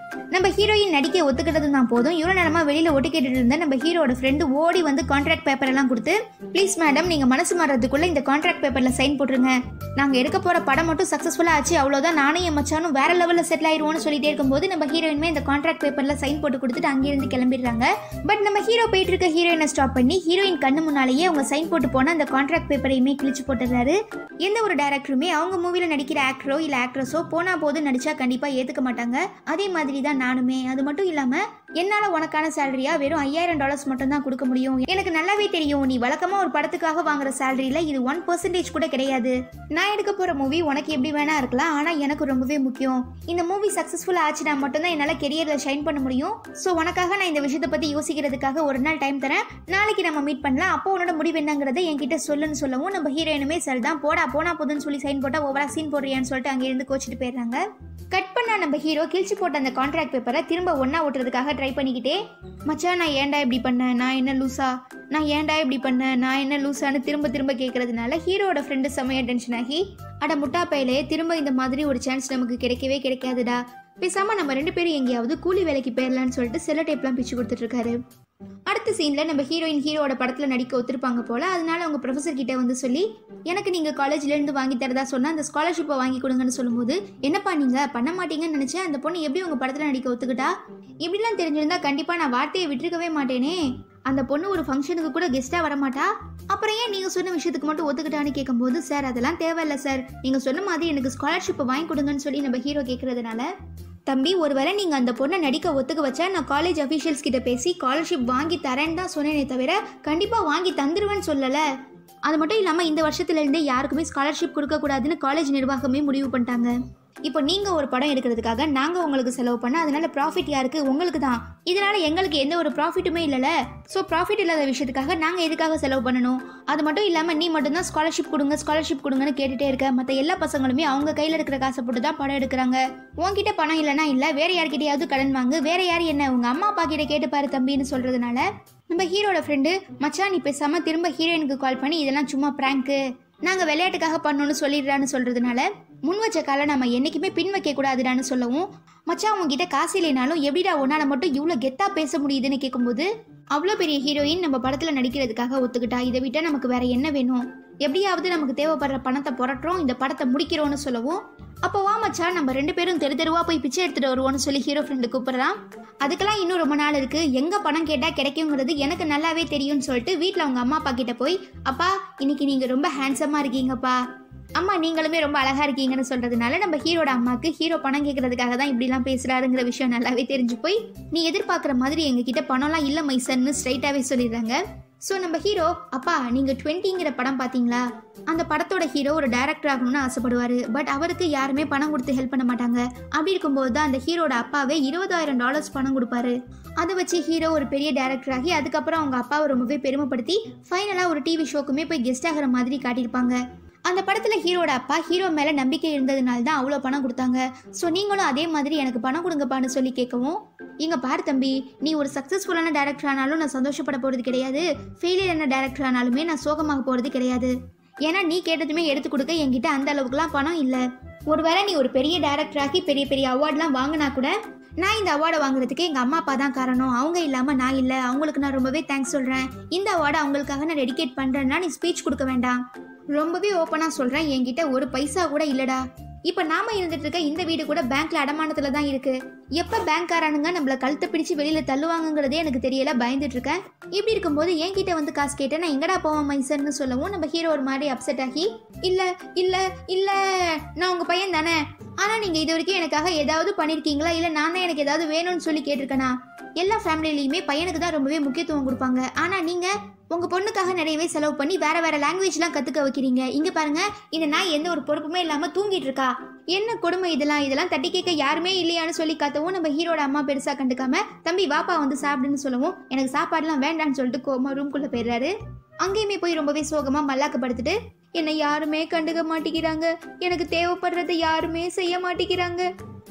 நம்ம ஹீரோயின் நடிக்க ஒத்துக்கிட்டது தான் போதும் இவ்வளோ நேரமா வெளியில ஒட்டு கேட்டுட்டு இருந்த நம்ம ஹீரோட ஃப்ரெண்டு ஓடி வந்து கான்ட்ராக்ட் பேப்பர் எல்லாம் கொடுத்து ப்ளீஸ் மேடம் நீங்க மனசு மாறதுக்குள்ள இந்த கான்ட்ராக்ட் பேப்பர்ல சைன் போட்டுருங்க நாங்க எடுக்க போற படம் மட்டும் சக்சஸ்ஃபுல்லா ஆச்சு அவ்வளவுதான் நானும் என் மச்சானும் வேற லெவல்ல செட்டில் ஆயிருவோம்னு சொல்லிட்டே இருக்கும்போது நம்ம ஹீரோயினுமே இந்த கான்ட்ராக்ட் பேப்பர்ல சைன் போட்டு கொடுத்துட்டு அங்கிருந்து கிளம்பிடுறாங்க பட் நம்ம ஹீரோ போயிட்டு இருக்க ஹீரோயினை ஸ்டாப் பண்ணி ஹீரோயின் கண்ணு முன்னாலேயே அவங்க சைன் போட்டு போன அந்த கான்ட்ராக்ட் பேப்பரையுமே கிழிச்சு போட்டுறாரு எந்த ஒரு டேரக்டருமே அவங்க மூவில நடிக்கிற ஆக்டரோ இல்ல ஆக்ட்ரஸோ போனா போது நடிச்சா கண்டிப்பா ஏத்துக்க மாட்டாங்க அதே மாதிரி தான் நானுமே அது மட்டும் இல்லாம என்னால உனக்கான சேலரியா வெறும் ஐயாயிரம் டாலர்ஸ் மட்டும் தான் கொடுக்க முடியும் எனக்கு நல்லாவே தெரியும் நீ வழக்கமா ஒரு படத்துக்காக வாங்குற சேலரியில இது ஒன் பர்சன்டேஜ் கூட கிடையாது நான் எடுக்க போற மூவி உனக்கு எப்படி வேணா இருக்கலாம் ஆனா எனக்கு ரொம்பவே முக்கியம் இந்த மூவி சக்சஸ்ஃபுல் ஆச்சுனா மட்டும்தான் என்னால கெரியர்ல ஷைன் பண்ண முடியும் ஸோ உனக்காக நான் இந்த விஷயத்தை பத்தி யோசிக்கிறதுக்காக ஒரு நாள் டைம் தரேன் நாளைக்கு நம்ம மீட் பண்ணலாம் அப்போ உன்னோட முடிவு என்னங்கிறத என்கிட்ட சொல்லுன்னு சொல்லவும் நம்ம ஹீரோயினுமே சரி தான் போடா போனா போதுன்னு சொல்லி சைன் போட்டா ஓவரா சீன் போடுறியான்னு சொல்லிட்டு அங்க இருந்து கோச்சிட்டு போயிடுறாங்க கட் பண்ண நம்ம ஹீரோ கிழிச்சு போட்ட அந்த கான்ட்ராக்ட் பேப்பரை திரும்ப ஒண்ணா ஓட்டுறதுக்காக ட்ரை பண்ணிக்கிட்டே மச்சான் நான் ஏன்டா இப்படி பண்ணேன் நான் என்ன லூசா நான் ஏன்டா இப்படி பண்ணேன் நான் என்ன லூசான்னு திரும்ப திரும்ப கேட்கறதுனால ஹீரோட ஃப்ரெண்டு செமையா டென்ஷன் ஆகி அட முட்டா பையலே திரும்ப இந்த மாதிரி ஒரு சான்ஸ் நமக்கு கிடைக்கவே கிடைக்காதுடா பேசாம நம்ம ரெண்டு பேரும் எங்கேயாவது கூலி வேலைக்கு போயிடலான்னு சொல்லிட்டு செல்ல டேப்லாம் பிச்சு கொடுத்துட்டு இருக்காரு அடுத்த சீன்ல நம்ம ஹீரோயின் ஹீரோட படத்துல நடிக்க ஒத்துருப்பாங்க போல அதனால அவங்க ப்ரொஃபசர் கிட்ட வந்து சொல்லி எனக்கு நீங்க காலேஜ்ல இருந்து வாங்கி தரதா சொன்னா அந்த ஸ்காலர்ஷிப்பை வாங்கி கொடுங்கன்னு சொல்லும்போது என்னப்பா நீங்க பண்ண மாட்டீங்கன்னு நினைச்சேன் அந்த பொண்ணு எப்படி உங்க படத்துல நடிக்க ஒத்துக்கிட்டா இப்படிலாம் தெரிஞ்சிருந்தா கண்டிப்பா நான் வார்த்தையை விட்டுருக்கவே மாட்டேனே அந்த பொண்ணு ஒரு ஃபங்க்ஷனுக்கு கூட கெஸ்டா வரமாட்டா அப்புறம் ஏன் நீங்க சொன்ன விஷயத்துக்கு மட்டும் ஒத்துக்கிட்டான்னு கேட்கும்போது சார் அதெல்லாம் தேவையில்ல சார் நீங்க சொன்ன மாதிரி எனக்கு ஸ்காலர்ஷிப்பை வாங்கி கொடுங்கன்னு சொல்லி நம்ம ஹீரோ கேட்கறதுனால தம்பி ஒருவேளை நீங்க அந்த பொண்ணை நடிக்க ஒத்துக்க வச்சா நான் காலேஜ் அஃபீஷியல்ஸ் கிட்ட பேசி ஸ்காலர்ஷிப் வாங்கி தரேன்னு தான் சொன்னேனே தவிர கண்டிப்பா வாங்கி தந்துருவேன்னு சொல்லல அது மட்டும் இல்லாம இந்த வருஷத்துல இருந்தே யாருக்குமே ஸ்காலர்ஷிப் கொடுக்க கூடாதுன்னு காலேஜ் நிர்வாகமே முடிவு பண்ணிட்டாங்க இப்போ நீங்க ஒரு படம் எடுக்கிறதுக்காக நாங்க உங்களுக்கு செலவு பண்ண அதனால ப்ராஃபிட் யாருக்கு உங்களுக்கு தான் இதனால எங்களுக்கு எந்த ஒரு ப்ராஃபிட்டுமே இல்லைல்ல ஸோ ப்ராஃபிட் இல்லாத விஷயத்துக்காக நாங்க எதுக்காக செலவு பண்ணணும் அது மட்டும் இல்லாம நீ மட்டும்தான் ஸ்காலர்ஷிப் கொடுங்க ஸ்காலர்ஷிப் கொடுங்கன்னு கேட்டுட்டே இருக்க மற்ற எல்லா பசங்களுமே அவங்க கையில இருக்கிற காசை போட்டு தான் படம் எடுக்கிறாங்க உன்கிட்ட பணம் இல்லைன்னா இல்ல வேற யார்கிட்டயாவது கடன் வாங்கு வேற யார் என்ன உங்க அம்மா அப்பா கிட்ட கேட்டு பாரு தம்பின்னு சொல்றதுனால நம்ம ஹீரோட ஃப்ரெண்டு மச்சான் நீ பேசாம திரும்ப ஹீரோயினுக்கு கால் பண்ணி இதெல்லாம் சும்மா பிராங்க்கு நாங்க விளையாட்டுக்காக பண்ணோம்னு சொல்லிடுறான்னு சொல்றதுனால முன் வச்ச காலை நம்ம என்னைக்குமே பின் வைக்க கூடாதுடான்னு சொல்லவும் மச்சான் உங்ககிட்ட காசு இல்லைனாலும் எப்படிடா உன்னால மட்டும் இவ்வளோ கெத்தா பேச முடியுதுன்னு கேட்கும்போது அவ்வளோ பெரிய ஹீரோயின் நம்ம படத்துல நடிக்கிறதுக்காக ஒத்துக்கிட்டா இதை விட்டா நமக்கு வேற என்ன வேணும் எப்படியாவது நமக்கு தேவைப்படுற பணத்தை புரட்டுறோம் இந்த படத்தை முடிக்கிறோம்னு சொல்லவும் அப்போ வா மச்சான் நம்ம ரெண்டு பேரும் தெரு தெருவா போய் பிச்சை எடுத்துட்டு வருவோம்னு சொல்லி ஹீரோ ஃப்ரெண்டு கூப்பிடுறான் அதுக்கெல்லாம் இன்னும் ரொம்ப நாள் இருக்கு எங்க பணம் கேட்டா கிடைக்குங்கிறது எனக்கு நல்லாவே தெரியும்னு சொல்லிட்டு வீட்ல அவங்க அம்மா அப்பா கிட்ட போய் அப்பா இன்னைக்கு நீங்க ரொம்ப ஹேண்ட்ஸமா இருக்கீங்கப்பா அம்மா நீங்களுமே ரொம்ப அழகா இருக்கீங்கன்னு சொல்றதுனால நம்ம ஹீரோட அம்மாக்கு ஹீரோ பணம் கேட்கறதுக்காக தான் இப்படிலாம் பேசுறாருங்கிற விஷயம் நல்லாவே தெரிஞ்சு போய் நீ எதிர்பார்க்குற மாதிரி எங்ககிட்ட பணம்லாம் இல்ல மைசன்னு ஸ்ட்ரைட்டாவே சொல்லிடுறாங்க ஸோ நம்ம ஹீரோ அப்பா நீங்க டுவெண்ட்டிங்கிற படம் பாத்தீங்களா அந்த படத்தோட ஹீரோ ஒரு டைரக்டர் ஆகணும்னு ஆசைப்படுவாரு பட் அவருக்கு யாருமே பணம் கொடுத்து ஹெல்ப் பண்ண மாட்டாங்க அப்படி இருக்கும்போது தான் அந்த ஹீரோட அப்பாவே இருபதாயிரம் டாலர்ஸ் பணம் கொடுப்பாரு அதை வச்சு ஹீரோ ஒரு பெரிய டேரக்டர் ஆகி அதுக்கப்புறம் அவங்க அப்பாவை ரொம்பவே பெருமைப்படுத்தி ஃபைனலாக ஒரு டிவி ஷோக்குமே போய் கெஸ்ட் ஆகிற மாதிரி காட்டியிருப்பாங்க அந்த படத்துல ஹீரோட அப்பா ஹீரோ மேல நம்பிக்கை இருந்ததுனால தான் அவ்வளோ பணம் கொடுத்தாங்க ஸோ நீங்களும் அதே மாதிரி எனக்கு பணம் கொடுங்கப்பான்னு சொல்லி கேட்கவும் இங்க பாரு தம்பி நீ ஒரு சக்சஸ்ஃபுல்லான டேரக்டர் ஆனாலும் நான் சந்தோஷப்பட போறது கிடையாது ஃபெயிலியர் என்ன டேரக்டர் ஆனாலுமே நான் சோகமாக போறது கிடையாது ஏன்னா நீ கேட்டதுமே எடுத்து கொடுக்க என்கிட்ட அந்த அளவுக்குலாம் பணம் இல்லை ஒருவேளை நீ ஒரு பெரிய டேரக்டர் ஆகி பெரிய பெரிய அவார்ட்லாம் வாங்கினா கூட நான் இந்த அவார்டை வாங்குறதுக்கு எங்கள் அம்மா அப்பா தான் காரணம் அவங்க இல்லாமல் நான் இல்லை அவங்களுக்கு நான் ரொம்பவே தேங்க்ஸ் சொல்கிறேன் இந்த அவார்டை அவங்களுக்காக நான் டெடிகேட் பண்ணுறேன்னா நீ ஸ்பீச் கொடுக்க வேண்டாம் ரொம்பவே ஓப்பனாக சொல்கிறேன் என்கிட்ட ஒரு பைசா கூட இல்லைடா இப்போ நாம இருந்துட்டு இருக்க இந்த வீடு கூட பேங்க்ல அடமானத்துல தான் இருக்கு எப்ப பேங்க்காரானுங்க நம்மள கழுத்தை பிடிச்சு வெளியில தள்ளுவாங்கங்கிறதே எனக்கு தெரியல பயந்துட்டு இருக்கேன் இப்படி இருக்கும்போது என்கிட்ட வந்து காசு கேட்டேன் நான் எங்கடா போவேன் மைசர்னு சொல்லவும் நம்ம ஹீரோ ஒரு மாதிரி அப்செட் ஆகி இல்ல இல்ல இல்ல நான் உங்க பையன் தானே ஆனா நீங்க இது வரைக்கும் எனக்காக ஏதாவது பண்ணிருக்கீங்களா இல்ல நான் தான் எனக்கு ஏதாவது வேணும்னு சொல்லி கேட்டிருக்கேனா எல்லா ஃபேமிலிலையுமே பையனுக்கு தான் ரொம்பவே முக்கியத்துவம் கொடுப்பாங்க ஆனா நீங்க உங்க பொண்ணுக்காக நிறையவே செலவு பண்ணி வேற வேற லாங்குவேஜ்லாம் கத்துக்க வைக்கிறீங்க இங்க பாருங்க இந்த நாய் எந்த ஒரு பொறுப்புமே இல்லாம தூங்கிட்டு இருக்கா என்ன கொடுமை இதெல்லாம் இதெல்லாம் தட்டி கேட்க யாருமே இல்லையான்னு சொல்லி கத்தவும் நம்ம ஹீரோட அம்மா பெருசா கண்டுக்காம தம்பி வாப்பா வந்து சாப்பிடுன்னு சொல்லவும் எனக்கு சாப்பாடுலாம் வேண்டாம்னு சொல்லிட்டு கோமா ரூம்குள்ள போயிடுறாரு அங்கேயுமே போய் ரொம்பவே சோகமா மல்லாக்க படுத்துட்டு என்னை யாருமே கண்டுக்க மாட்டேங்கிறாங்க எனக்கு தேவைப்படுறதை யாருமே செய்ய மாட்டேங்கிறாங்க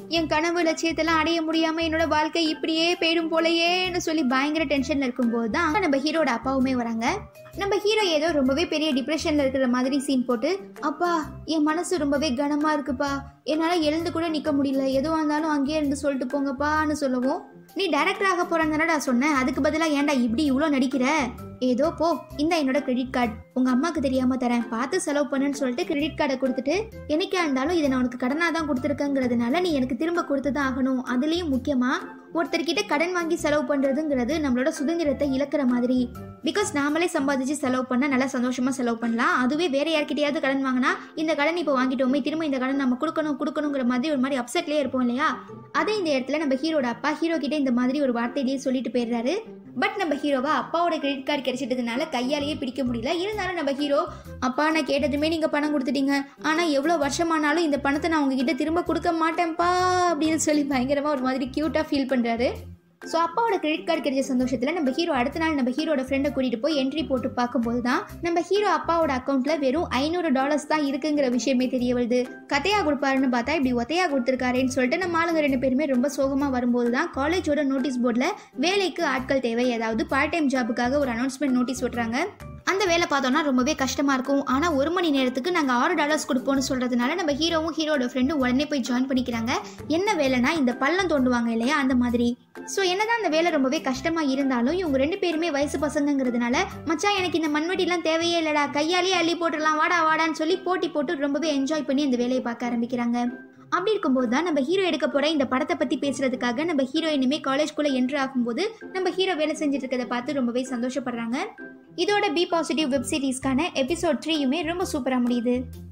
என் கனவு லட்சியத்தெல்லாம் அடைய முடியாம என்னோட வாழ்க்கை இப்படியே போயிடும் போலயேன்னு சொல்லி பயங்கர டென்ஷன்ல இருக்கும்போது தான் நம்ம ஹீரோட அப்பாவுமே வராங்க நம்ம ஹீரோ ஏதோ ரொம்பவே பெரிய டிப்ரெஷன்ல இருக்கிற மாதிரி சீன் போட்டு அப்பா என் மனசு ரொம்பவே கனமா இருக்குப்பா என்னால எழுந்து கூட நிக்க முடியல எதுவா இருந்தாலும் அங்கேயே இருந்து சொல்லிட்டு போங்கப்பான்னு சொல்லவும் நீ டைரக்டர் ஆக போறேன்னு சொன்னேன் அதுக்கு பதிலா ஏன்டா இப்படி இவ்வளோ நடிக்கிற ஏதோ போ இந்த என்னோட கிரெடிட் கார்டு உங்க அம்மாக்கு தெரியாம தரேன் பார்த்து செலவு பண்ணுன்னு சொல்லிட்டு கிரெடிட் கார்டை கொடுத்துட்டு என்னைக்கா இருந்தாலும் இதை நான் உனக்கு கடனா தான் கொடுத்துருக்கேங்கிறதுனால நீ எனக்கு திரும்ப கொடுத்து தான் ஆகணும் அதுலயும் முக்கியமா ஒருத்தர்கிட்ட கடன் வாங்கி செலவு பண்றதுங்கிறது நம்மளோட சுதந்திரத்தை இழக்கிற மாதிரி பிகாஸ் நாமளே சம்பாதிச்சு செலவு பண்ண நல்லா சந்தோஷமா செலவு பண்ணலாம் அதுவே வேற யார்கிட்டயாவது கடன் வாங்கினா இந்த கடன் இப்போ வாங்கிட்டோமே திரும்ப இந்த கடன் நம்ம கொடுக்கணும் கொடுக்கணுங்கிற மாதிரி ஒரு மாதிரி அப்செட்லேயே இருப்போம் இல்லையா அதே இந்த இடத்துல நம்ம ஹீரோட அப்பா ஹீரோ கிட்ட இந்த மாதிரி ஒரு வார்த்தையிலேயே சொல்லிட்டு போயிடுறாரு பட் நம்ம ஹீரோவா அப்பாவோட கிரெடிட் கார்டு கிடைச்சிட்டதுனால கையாலேயே பிடிக்க முடியல இருந்தாலும் நம்ம ஹீரோ அப்பா நான் கேட்டதுமே நீங்க பணம் கொடுத்துட்டீங்க ஆனா எவ்வளவு வருஷமானாலும் இந்த பணத்தை நான் உங்ககிட்ட திரும்ப கொடுக்க மாட்டேன்ப்பா அப்படின்னு சொல்லி பயங்கரமா ஒரு மாதிரி கியூட்டா ஃபீல் பண்றாரு ஸோ அப்பாவோட கிரெடிட் கார்டு கிடைச்ச சந்தோஷத்தில் நம்ம ஹீரோ அடுத்த நாள் நம்ம ஹீரோட ஃப்ரெண்டை கூட்டிட்டு போய் என்ட்ரி போட்டு பார்க்கும்போது தான் நம்ம ஹீரோ அப்பாவோட அக்கௌண்ட்ல வெறும் ஐநூறு டாலர்ஸ் தான் இருக்குங்கிற விஷயமே தெரிய வருது கதையா கொடுப்பாருன்னு பார்த்தா இப்படி ஒத்தையா கொடுத்துருக்காருன்னு சொல்லிட்டு நம்ம ஆளுங்க ரெண்டு பேருமே ரொம்ப சோகமா வரும்போது தான் காலேஜோட நோட்டீஸ் போர்டில் வேலைக்கு ஆட்கள் தேவை அதாவது பார்ட் டைம் ஜாபுக்காக ஒரு அனௌன்ஸ்மெண்ட் நோட்டீஸ் விட்றாங்க அந்த வேலை பார்த்தோம்னா ரொம்பவே கஷ்டமா இருக்கும் ஆனா ஒரு மணி நேரத்துக்கு நாங்க ஆறு டாலர்ஸ் கொடுப்போம்னு சொல்றதுனால நம்ம ஹீரோவும் ஹீரோட ஃப்ரெண்டும் உடனே போய் ஜாயின் பண்ணிக்கிறாங்க என்ன வேலைனா இந்த பள்ளம் தோண்டுவாங்க இல்லையா அந்த மாதிரி ஸோ என்னதான் அந்த வேலை ரொம்பவே கஷ்டமா இருந்தாலும் இவங்க ரெண்டு பேருமே வயசு பசங்கங்கிறதுனால மச்சான் எனக்கு இந்த மண்வெட்டிலாம் தேவையே இல்லடா கையாலேயே அள்ளி போட்டுடலாம் வாடா வாடான்னு சொல்லி போட்டி போட்டு ரொம்பவே என்ஜாய் பண்ணி அந்த வேலையை பார்க்க ஆரம்பிக்கிறாங்க அப்படி இருக்கும்போது தான் நம்ம ஹீரோ எடுக்க போற இந்த படத்தை பத்தி பேசுறதுக்காக நம்ம ஹீரோயினுமே காலேஜ்குள்ள என்ட்ரு ஆகும்போது நம்ம ஹீரோ வேலை செஞ்சுட்டு இருக்கிறத பார்த்து ரொம்பவே சந்தோஷப்படுறாங்க இதோட பி பாசிட்டிவ் வெப் சீரிஸ்க்கான எபிசோட் த்ரீயுமே ரொம்ப சூப்பரா முடியுது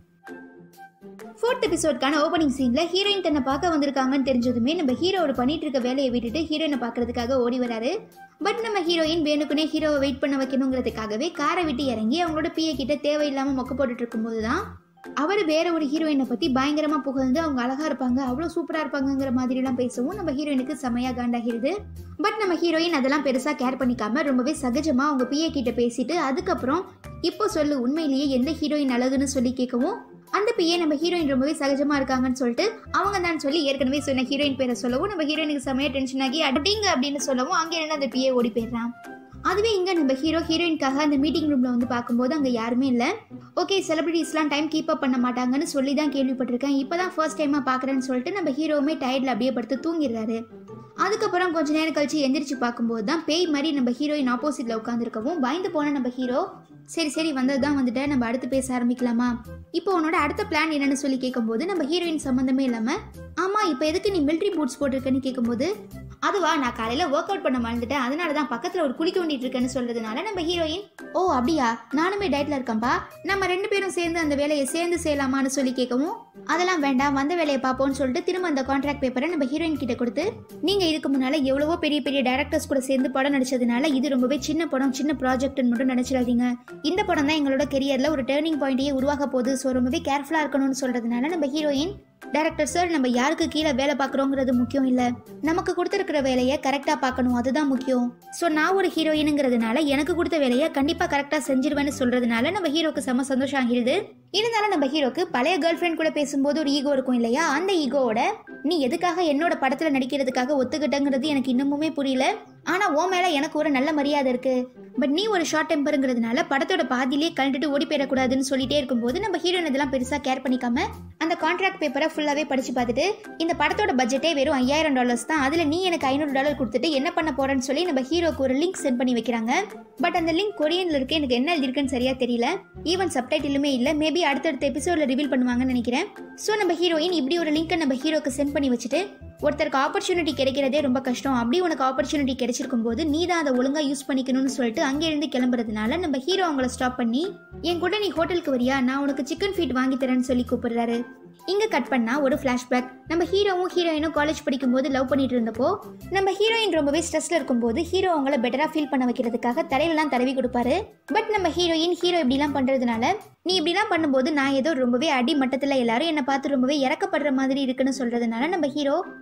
ஃபோர்த் எபிசோட்கான ஓப்பனிங் சீன்ல ஹீரோயின் தன்னை பார்க்க வந்திருக்காங்கன்னு தெரிஞ்சதுமே நம்ம ஹீரோவோட பண்ணிட்டு இருக்க வேலையை விட்டுட்டு ஹீரோயினை பார்க்கறதுக்காக ஓடி வராரு பட் நம்ம ஹீரோயின் வேணுக்குனே ஹீரோவை வெயிட் பண்ண வைக்கணுங்கிறதுக்காகவே காரை விட்டு இறங்கி அவங்களோட பிஏ கிட்ட தேவையில்லாம மொக்க போட்டுட்டு இருக்கும்போது தான் அவர் வேற ஒரு ஹீரோயினை பத்தி பயங்கரமா புகழ்ந்து அவங்க அழகா இருப்பாங்க அவ்வளோ சூப்பரா இருப்பாங்கங்கிற மாதிரி எல்லாம் பேசவும் நம்ம ஹீரோயினுக்கு செமையா காண்டாகிறது பட் நம்ம ஹீரோயின் அதெல்லாம் பெருசா கேர் பண்ணிக்காம ரொம்பவே சகஜமா அவங்க பிஏ கிட்ட பேசிட்டு அதுக்கப்புறம் இப்போ சொல்லு உண்மையிலேயே எந்த ஹீரோயின் அழகுன்னு சொல்லி கேட்கவும் அந்த பிஏ நம்ம ஹீரோயின் ரொம்பவே சகஜமா இருக்காங்கன்னு சொல்லிட்டு அவங்க தான் சொல்லி ஏற்கனவே சொன்ன ஹீரோயின் பேரை சொல்லவும் நம்ம ஹீரோயினுக்கு செமையா டென்ஷன் ஆகி அடிங்க அப்படின்னு சொல்லவும் அங்கே இருந்து அந்த பிஏ ஓடி போயிடுறான் அதுவே இங்க நம்ம ஹீரோ ஹீரோயின்காக அந்த மீட்டிங் ரூம்ல வந்து பார்க்கும்போது அங்க யாருமே இல்ல ஓகே செலிபிரிட்டிஸ்லாம் டைம் கீப் அப் பண்ண மாட்டாங்கன்னு சொல்லி தான் கேள்விப்பட்டிருக்கேன் இப்பதான் ஃபர்ஸ்ட் டைமா பாக்குறேன்னு சொல்லிட்டு நம்ம ஹீரோவுமே டயர்ட்ல அப்படியே படுத்து தூங்கிடுறாரு அதுக்கப்புறம் கொஞ்ச நேரம் கழிச்சு எந்திரிச்சு பார்க்கும்போது தான் பேய் மாதிரி நம்ம ஹீரோயின் ஆப்போசிட்ல உட்காந்துருக்கவும் பயந்து போன நம்ம ஹீரோ சரி சரி வந்தது தான் வந்துட்டு நம்ம அடுத்து பேச ஆரம்பிக்கலாமா இப்போ உன்னோட அடுத்த பிளான் என்னன்னு சொல்லி கேட்கும்போது நம்ம ஹீரோயின் சம்மந்தமே இல்லாம ஆமா இப்போ எதுக்கு நீ மிலிட்ரி பூட்ஸ் போட்டிருக்கேன்னு கேட்கும்போது அதுவா நான் காலையில ஒர்க் அவுட் பண்ண மறந்துட்டேன் அதனால தான் பக்கத்துல ஒரு குழி தோண்டிட்டு இருக்கேன்னு சொல்றதுனால நம்ம ஹீரோயின் ஓ அப்படியா நானுமே டயட்ல இருக்கேன்பா நம்ம ரெண்டு பேரும் சேர்ந்து அந்த வேலையை சேர்ந்து செய்யலாமான்னு சொல்லி கேட்கவும் அதெல்லாம் வேண்டாம் வந்த வேலையை பார்ப்போம்னு சொல்லிட்டு திரும்ப அந்த கான்ட்ராக்ட் பேப்பரை நம்ம ஹீரோயின் கிட்ட கொடுத்து நீங்க இதுக்கு முன்னால எவ்வளவோ பெரிய பெரிய டேரக்டர்ஸ் கூட சேர்ந்து படம் நடிச்சதுனால இது ரொம்பவே சின்ன படம் சின்ன ப்ராஜெக்ட்னு மட்டும் நினைச்சிடாதீங்க இந்த படம் தான் எங்களோட கெரியர்ல ஒரு டேர்னிங் பாயிண்டையே உருவாக போகுது ஸோ ரொம்பவே கேர்ஃபுல்லா இருக்கணும்னு சொல்றதுனால நம்ம ஹீரோயின் டைரக்டர் சார் நம்ம யாருக்கு கீழே வேலை பார்க்குறோங்கிறது முக்கியம் இல்லை நமக்கு கொடுத்துருக்கிற வேலையை கரெக்டாக பார்க்கணும் அதுதான் முக்கியம் ஸோ நான் ஒரு ஹீரோயினுங்கிறதுனால எனக்கு கொடுத்த வேலையை கண்டிப்பாக கரெக்டாக செஞ்சிருவேன்னு சொல்றதுனால நம்ம ஹீரோக்கு செம சந்தோஷம் ஆகிடுது இருந்தாலும் நம்ம ஹீரோக்கு பழைய கேர்ள் ஃப்ரெண்ட் கூட பேசும்போது ஒரு ஈகோ இருக்கும் இல்லையா அந்த ஈகோவோட நீ எதுக்காக என்னோட படத்துல நடிக்கிறதுக்காக ஒத்துக்கிட்டங்கிறது எனக்கு இன்னமுமே புரியல ஆனா உன் மேல எனக்கு ஒரு நல்ல மரியாதை இருக்கு பட் நீ ஒரு ஷார்ட் டெம்பருங்கிறதுனால படத்தோட பாதியிலே கழட்டிட்டு ஓடி போயிடக்கூடாதுன்னு சொல்லிட்டே இருக்கும்போது நம்ம ஹீரோயின் இதெல்லாம் பெருசா கேர் பண்ணிக்காம அந்த கான்ட்ராக்ட் பேப்பரை ஃபுல்லாவே படிச்சு பார்த்துட்டு இந்த படத்தோட பட்ஜெட்டே வெறும் ஐயாயிரம் டாலர்ஸ் தான் அதுல நீ எனக்கு ஐநூறு டாலர் கொடுத்துட்டு என்ன பண்ண போறேன்னு சொல்லி நம்ம ஹீரோக்கு ஒரு லிங்க் சென்ட் பண்ணி வைக்கிறாங்க பட் அந்த லிங்க் கொரியன்ல இருக்கு எனக்கு என்ன எழுதிருக்குன்னு சரியா தெரியல ஈவன் சப்டைட்டிலுமே இல்ல மேபி அடுத்தடுத்த எபிசோட்ல ரிவீல் பண்ணுவாங்கன்னு நினைக்கிறேன் ஸோ நம்ம ஹீரோயின் இப்படி ஒரு லிங்கை நம்ம ஹீரோக்கு சென்ட் பண்ணி வச்சுட்டு ஒருத்தருக்கு ஆப்பர்ச்சுனிட்டி கிடைக்கிறதே ரொம்ப கஷ்டம் அப்படி உனக்கு ஆப்பர்ச்சுனிட்டி கிடைச்சிருக்கும் போது நீ தான் அதை ஒழுங்கா யூஸ் பண்ணிக்கணும்னு சொல்லிட்டு அங்கிருந்து கிளம்புறதுனால நம்ம ஹீரோ அவங்கள ஸ்டாப் பண்ணி என் கூட நீ ஹோட்டலுக்கு வரியா நான் உனக்கு சிக்கன் ஃபீட் வாங்கி தரேன்னு சொல்லி கூப்பிடுறாரு இங்க கட் பண்ணா ஒரு ஃபிளாஷ்பேக் நம்ம ஹீரோவும் ஹீரோயினும் காலேஜ் படிக்கும்போது லவ் பண்ணிட்டு இருந்தப்போ நம்ம ஹீரோயின் ரொம்பவே ஸ்ட்ரெஸ்ல இருக்கும்போது ஹீரோ அவங்கள பெட்டரா ஃபீல் பண்ண வைக்கிறதுக்காக தலையிலலாம் தடவி கொடுப்பாரு பட் நம்ம ஹீரோயின் ஹீரோ இப்படிலாம் பண்றதுனால நீ இப்படிலாம் பண்ணும்போது நான் ஏதோ ரொம்பவே அடி மட்டத்துல எல்லாரும் என்னை பார்த்து ரொம்பவே இறக்கப்படுற மாதிரி இருக்குன்னு சொல்றதுனால நம்ம ஹீரோ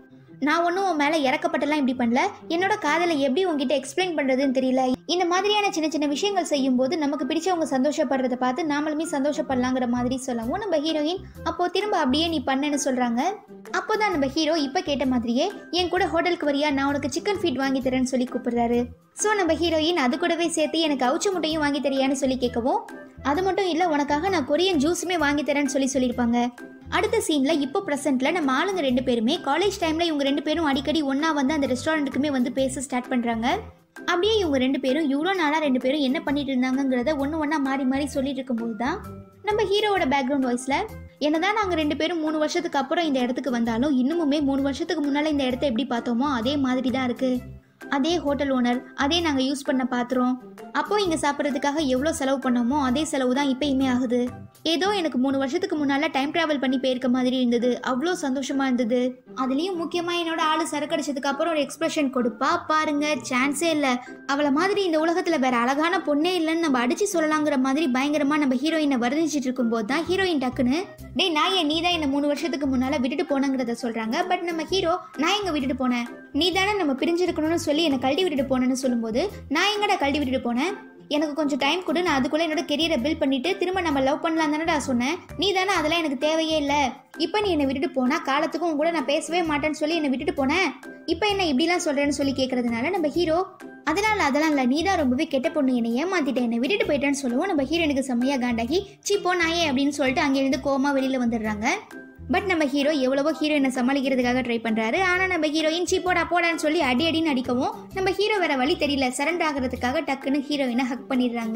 நான் ஒன்றும் உன் மேலே இறக்கப்பட்டெல்லாம் இப்படி பண்ணல என்னோட காதலை எப்படி உங்ககிட்ட எக்ஸ்பிளைன் பண்ணுறதுன்னு தெரியல இந்த மாதிரியான சின்ன சின்ன விஷயங்கள் செய்யும்போது நமக்கு பிடிச்சவங்க சந்தோஷப்படுறத பார்த்து நாமளுமே சந்தோஷப்படலாங்கிற மாதிரி சொல்லவும் நம்ம ஹீரோயின் அப்போ திரும்ப அப்படியே நீ பண்ணேன்னு சொல்கிறாங்க அப்போதான் நம்ம ஹீரோ இப்போ கேட்ட மாதிரியே என் கூட ஹோட்டலுக்கு வரியா நான் உனக்கு சிக்கன் ஃபீட் வாங்கி தரேன்னு சொல்லி கூப்பிடுறாரு ஸோ நம்ம ஹீரோயின் அது கூடவே சேர்த்து எனக்கு அவுச்ச முட்டையும் வாங்கி தரியான்னு சொல்லி கேட்கவும் அது மட்டும் இல்லை உனக்காக நான் கொரியன் ஜூஸுமே வாங்கி தரேன்னு சொல்லி சொல்லியிருப்பாங்க அடுத்த சீனில் இப்போ ப்ரெசென்ட்ல நம்ம ஆளுங்க ரெண்டு பேருமே காலேஜ் டைமில் இவங்க ரெண்டு பேரும் அடிக்கடி ஒன்றா வந்து அந்த ரெஸ்டாரண்ட்டுக்குமே வந்து பேச ஸ்டார்ட் பண்ணுறாங்க அப்படியே இவங்க ரெண்டு பேரும் இவ்வளோ நாளாக ரெண்டு பேரும் என்ன பண்ணிட்டு இருந்தாங்கங்கிறத ஒன்று ஒன்றா மாறி மாறி சொல்லிட்டு இருக்கும்போது தான் நம்ம ஹீரோவோட பேக்ரவுண்ட் வாய்ஸில் என்னதான் நாங்கள் ரெண்டு பேரும் மூணு வருஷத்துக்கு அப்புறம் இந்த இடத்துக்கு வந்தாலும் இன்னுமுமே மூணு வருஷத்துக்கு முன்னால் இந்த இடத்த எப்படி பார்த்தோமோ அதே மாதிரி தான் இருக்குது அதே ஹோட்டல் ஓனர் அதே நாங்கள் யூஸ் பண்ண பாத்திரம் அப்போ இங்கே சாப்பிட்றதுக்காக எவ்வளோ செலவு பண்ணோமோ அதே செலவு தான் இப்போயுமே ஆகுது ஏதோ எனக்கு மூணு வருஷத்துக்கு முன்னால் டைம் ட்ராவல் பண்ணி போயிருக்க மாதிரி இருந்தது அவ்வளோ சந்தோஷமா இருந்தது அதுலேயும் முக்கியமாக என்னோட ஆள் சரக்கடிச்சதுக்கு அப்புறம் ஒரு எக்ஸ்பிரஷன் கொடுப்பா பாருங்க சான்ஸே இல்லை அவளை மாதிரி இந்த உலகத்தில் வேற அழகான பொண்ணே இல்லைன்னு நம்ம அடிச்சு சொல்லலாங்கிற மாதிரி பயங்கரமாக நம்ம ஹீரோயினை வர்ணிச்சிட்டு இருக்கும்போது தான் ஹீரோயின் டக்குன்னு டேய் நான் ஏன் நீ தான் என்ன மூணு வருஷத்துக்கு முன்னால் விட்டுட்டு போனங்கிறத சொல்கிறாங்க பட் நம்ம ஹீரோ நான் எங்கே விட்டுட்டு போனேன் நீ தானே நம்ம பிரிஞ்சிருக்கணும்னு சொல்லி என்னை கழட்டி விட்டுட்டு போனேன்னு சொல்லும்போது நான் எங்கடா கழட்டி விட்டுட்டு போனேன் எனக்கு கொஞ்சம் டைம் கொடு நான் அதுக்குள்ளே என்னோட கெரியரை பில்ட் பண்ணிட்டு திரும்ப நம்ம லவ் பண்ணலாம் தானடா சொன்னேன் நீ தானே அதெல்லாம் எனக்கு தேவையே இல்லை இப்போ நீ என்னை விட்டுட்டு போனா காலத்துக்கும் உன் கூட நான் பேசவே மாட்டேன்னு சொல்லி என்னை விட்டுட்டு போனேன் இப்போ என்ன இப்படிலாம் சொல்றேன்னு சொல்லி கேட்கறதுனால நம்ம ஹீரோ அதனால அதெல்லாம் இல்லை நீ தான் ரொம்பவே கெட்ட பொண்ணு என்னை ஏமாத்திட்டேன் என்னை விட்டுட்டு போயிட்டேன்னு சொல்லுவோம் நம்ம ஹீரோனுக்கு செம்மையா காண்டாகி சி போ நாயே அப்படின்னு சொல்லிட்டு அங்கேருந்து கோமா வெளியில வந்துடுறாங்க பட் நம்ம ஹீரோ எவ்வளவோ ஹீரோயினை சமாளிக்கிறதுக்காக ட்ரை பண்றாரு ஆனா நம்ம ஹீரோயின் சீ போடா போடான்னு சொல்லி அடி அடின்னு அடிக்கவும் நம்ம ஹீரோ வேற வழி தெரியல சரண்டர் ஆகிறதுக்காக டக்குன்னு ஹீரோயினை ஹக் பண்ணிடுறாங்க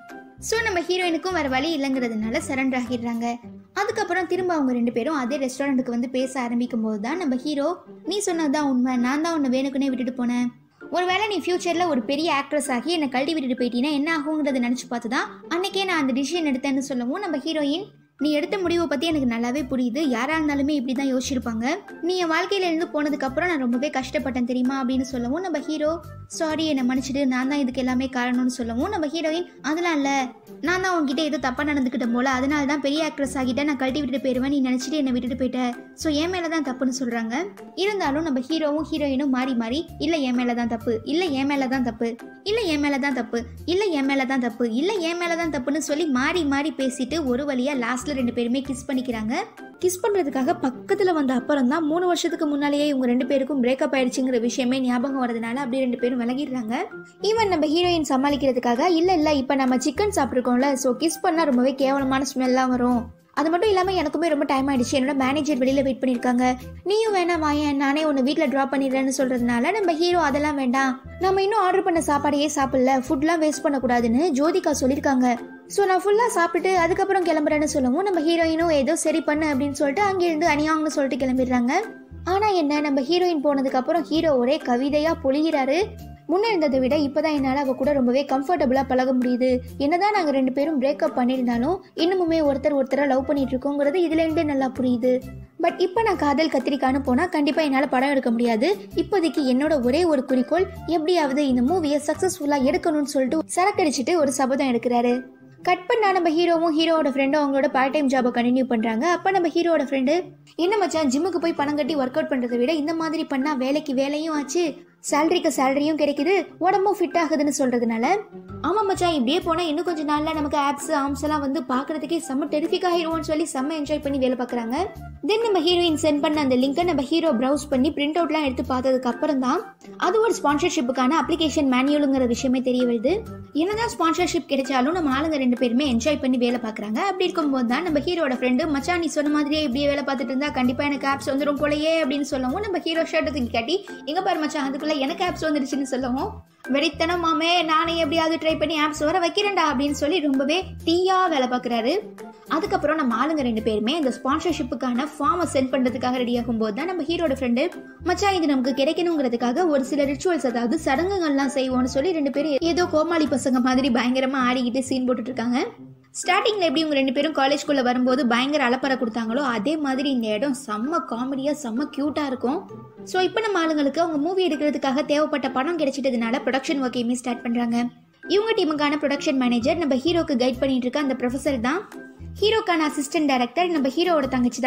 ஸோ நம்ம ஹீரோயினுக்கும் வேற வழி இல்லைங்கிறதுனால சரண்டர் ஆகிடுறாங்க அதுக்கப்புறம் திரும்ப அவங்க ரெண்டு பேரும் அதே ரெஸ்டாரண்ட்டுக்கு வந்து பேச ஆரம்பிக்கும் போது தான் நம்ம ஹீரோ நீ சொன்னதுதான் உண்மை நான் தான் உன்னை வேணுக்குனே விட்டுட்டு போனேன் ஒருவேளை நீ ஃபியூச்சரில் ஒரு பெரிய ஆக்ட்ரஸ் ஆகி என்னை கழட்டி விட்டுட்டு போயிட்டீங்கன்னா என்ன ஆகுங்கிறத நினச்சி பார்த்து தான் அன்னைக்கே நான் அந்த டிசிஷன் எடுத்தேன்னு சொல்லவும் நம்ம ஹீரோயின் நீ எடுத்த முடிவை பற்றி எனக்கு நல்லாவே புரியுது யாராக இருந்தாலுமே இப்படி தான் யோசிச்சிருப்பாங்க நீ என் வாழ்க்கையில இருந்து போனதுக்கப்புறம் நான் ரொம்பவே கஷ்டப்பட்டேன் தெரியுமா அப்படின்னு சொல்லவும் நம்ம ஹீரோ சாரி என்னை மன்னிச்சிடு நான் தான் இதுக்கு எல்லாமே காரணம்னு சொல்லவும் நம்ம ஹீரோயின் அதெல்லாம் இல்லை நான் தான் உன்கிட்ட ஏதோ தப்பாக நடந்துக்கிட்டேன் போல அதனால தான் பெரிய ஆக்ட்ரஸ் ஆகிட்டேன் நான் கழட்டி விட்டுட்டு போயிடுவேன் நீ நினச்சிட்டு என்னை விட்டுட்டு போயிட்ட ஸோ என் மேலே தான் தப்புன்னு சொல்கிறாங்க இருந்தாலும் நம்ம ஹீரோவும் ஹீரோயினும் மாறி மாறி இல்லை என் மேலே தான் தப்பு இல்லை என் மேலே தான் தப்பு இல்லை என் மேலே தான் தப்பு இல்லை என் மேலே தான் தப்பு இல்லை என் மேலே தான் தப்புன்னு சொல்லி மாறி மாறி பேசிட்டு ஒரு வழியாக லாஸ்ட்டில் ரெண்டு பேருமே கிஸ் பண்ணிக்கிறாங்க கிஸ் பண்ணுறதுக்காக பக்கத்தில் வந்த அப்புறம் தான் மூணு வருஷத்துக்கு முன்னாலேயே இவங்க ரெண்டு பேருக்கும் பிரேக்கப் ஆயிடுச்சுங்கிற விஷயமே ஞாபகம் வரதுனால அப்படியே ரெண்டு பேரும் விலகிடுறாங்க ஈவன் நம்ம ஹீரோயின் சமாளிக்கிறதுக்காக இல்லை இல்லை இப்போ நம்ம சிக்கன் சாப்பிட்ருக்கோம்ல ஸோ கிஸ் பண்ணால் ரொம்பவே கேவலமான ஸ்மெல்லாம் வரும் அது மட்டும் இல்லாமல் எனக்குமே ரொம்ப டைம் ஆயிடுச்சு என்னோட மேனேஜர் வெளியில் வெயிட் பண்ணியிருக்காங்க நீயும் வேணாம் வாயேன் நானே உன்னை வீட்டில் ட்ராப் பண்ணிடுறேன்னு சொல்கிறதுனால நம்ம ஹீரோ அதெல்லாம் வேண்டாம் நம்ம இன்னும் ஆர்டர் பண்ண சாப்பாடையே சாப்பிடல ஃபுட்லாம் வேஸ்ட் பண்ணக்கூடாதுன்னு ஜோதிகா சொல்லியிருக்காங்க ஸோ நான் ஃபுல்லாக சாப்பிட்டுட்டு அதுக்கப்புறம் கிளம்புறேன்னு சொல்லவும் நம்ம ஹீரோயினும் ஏதோ சரி பண்ணு அப்படின்னு சொல்லிட்டு அங்கேருந்து அணியாங்கன்னு சொல்லிட்டு கிளம்பிடுறாங்க ஆனால் என்ன நம்ம ஹீரோயின் போனதுக்கப்புறம் ஹீரோ ஒரே கவிதையாக பொழிகிறாரு முன்ன இருந்ததை விட இப்போதான் என்னால் அவ கூட ரொம்பவே கம்ஃபர்டபுளாக பழக முடியுது என்னதான் நாங்கள் ரெண்டு பேரும் பிரேக்கப் பண்ணியிருந்தாலும் இன்னமுமே ஒருத்தர் ஒருத்தரை லவ் பண்ணிட்டு இருக்கோங்கிறது இதுலேருந்தே நல்லா புரியுது பட் இப்போ நான் காதல் கத்திரிக்கான்னு போனால் கண்டிப்பாக என்னால் படம் எடுக்க முடியாது இப்போதைக்கு என்னோட ஒரே ஒரு குறிக்கோள் எப்படியாவது இந்த மூவியை சக்ஸஸ்ஃபுல்லாக எடுக்கணும்னு சொல்லிட்டு சரக்கடிச்சிட்டு ஒரு சபதம் எடுக்கிறாரு கட் பண்ணா நம்ம ஹீரோவும் ஹீரோவோட ஃப்ரெண்டும் அவங்களோட பார்ட் டைம் ஜாபை கண்டினியூ பண்றாங்க அப்ப நம்ம ஹீரோவோட ஃப்ரெண்டு என்ன மச்சான் ஜிம்முக்கு போய் பணம் கட்டி ஒர்க் அவுட் பண்றதை விட இந்த மாதிரி பண்ணா வேலைக்கு வேலையும் ஆச்சு சேலரிக்கு சேலரியும் கிடைக்குது உடம்பும் ஃபிட் ஆகுதுன்னு சொல்றதுனால ஆமா மச்சான் இப்படியே போனா இன்னும் கொஞ்ச நாள்ல நமக்கு ஆப்ஸ் ஆர்ம்ஸ் எல்லாம் வந்து பாக்குறதுக்கே செம்ம டெரிஃபிக் ஆகிருவோம்னு சொல்லி செம்ம என்ஜாய் பண்ணி வேலை பார்க்கறாங்க தென் நம்ம ஹீரோயின் சென்ட் பண்ண அந்த லிங்கை நம்ம ஹீரோ ப்ரௌஸ் பண்ணி பிரிண்ட் அவுட்லாம் எடுத்து பார்த்ததுக்கு அப்புறம் தான் அது ஒரு ஸ்பான்சர்ஷிப்புக்கான அப்ளிகேஷன் மேனுவலுங்கிற விஷயமே தெரிய வருது என்னதான் ஸ்பான்சர்ஷிப் கிடைச்சாலும் நம்ம ஆளுங்க ரெண்டு பேருமே என்ஜாய் பண்ணி வேலை பார்க்குறாங்க அப்படி இருக்கும்போது தான் நம்ம ஹீரோட ஃப்ரெண்டு மச்சான் நீ சொன்ன மாதிரியே இப்படியே வேலை பார்த்துட்டு இருந்தா கண்டிப்பா எனக்கு ஆப்ஸ் வந்துடும் போலயே அப்படின்னு சொல்லவும் நம்ம ஹீரோ ஷர்ட்டை தூக்கி காட்டி எங்க பாரு மச்சான் அதுக்குள்ள எனக்கு ஆப்ஸ் வந்துருச்சுன்னு சொல்லவும் வெறித்தனம் மாமே நானே எப்படியாவது ட்ரை பண்ணி ஆப்ஸ் வர வைக்கிறேன்டா அப்படின்னு சொல்லி ரொம்பவே தீயா வேலை பார்க்குறாரு அதுக்கப்புறம் நம்ம ஆளுங்க ரெண்டு பேருமே இந்த ஸ்பான்சர்ஷிப்புக்கான ஃபார்மை சென்ட் பண்ணுறதுக்காக ரெடி ஆகும்போது தான் நம்ம ஹீரோட ஃப்ரெண்டு மச்சான் இது நமக்கு கிடைக்கணுங்கிறதுக்காக ஒரு சில ரிச்சுவல்ஸ் அதாவது சடங்குகள்லாம் செய்வோம்னு சொல்லி ரெண்டு பேரும் ஏதோ கோமாளி பசங்க மாதிரி பயங்கரமா ஆடிக்கிட்டு சீன் போட்டுட்டு இருக்காங்க ஸ்டார்டிங்ல எப்படி இவங்க ரெண்டு பேரும் காலேஜ்குள்ள வரும்போது பயங்கர அலப்பறை கொடுத்தாங்களோ அதே மாதிரி இந்த இடம் செம்ம காமெடியா செம்ம கியூட்டா இருக்கும் ஸோ இப்போ நம்ம ஆளுங்களுக்கு அவங்க மூவி எடுக்கிறதுக்காக தேவைப்பட்ட பணம் கிடைச்சிட்டதுனால ப்ரொடக்ஷன் ஒர்க்கையுமே ஸ்டார்ட் பண்றாங்க இவங்க டீமுக்கான ப்ரொடக்ஷன் மேனேஜர் நம்ம ஹீரோக்கு கைட் பண்ணிட்டு இருக்க அந்த ப்ரொஃபசர் தான் ஹீரோக்கான அசிஸ்டன்ட் டைரக்டர் நம்ம ஹீரோவோட தங்கச்சி தான்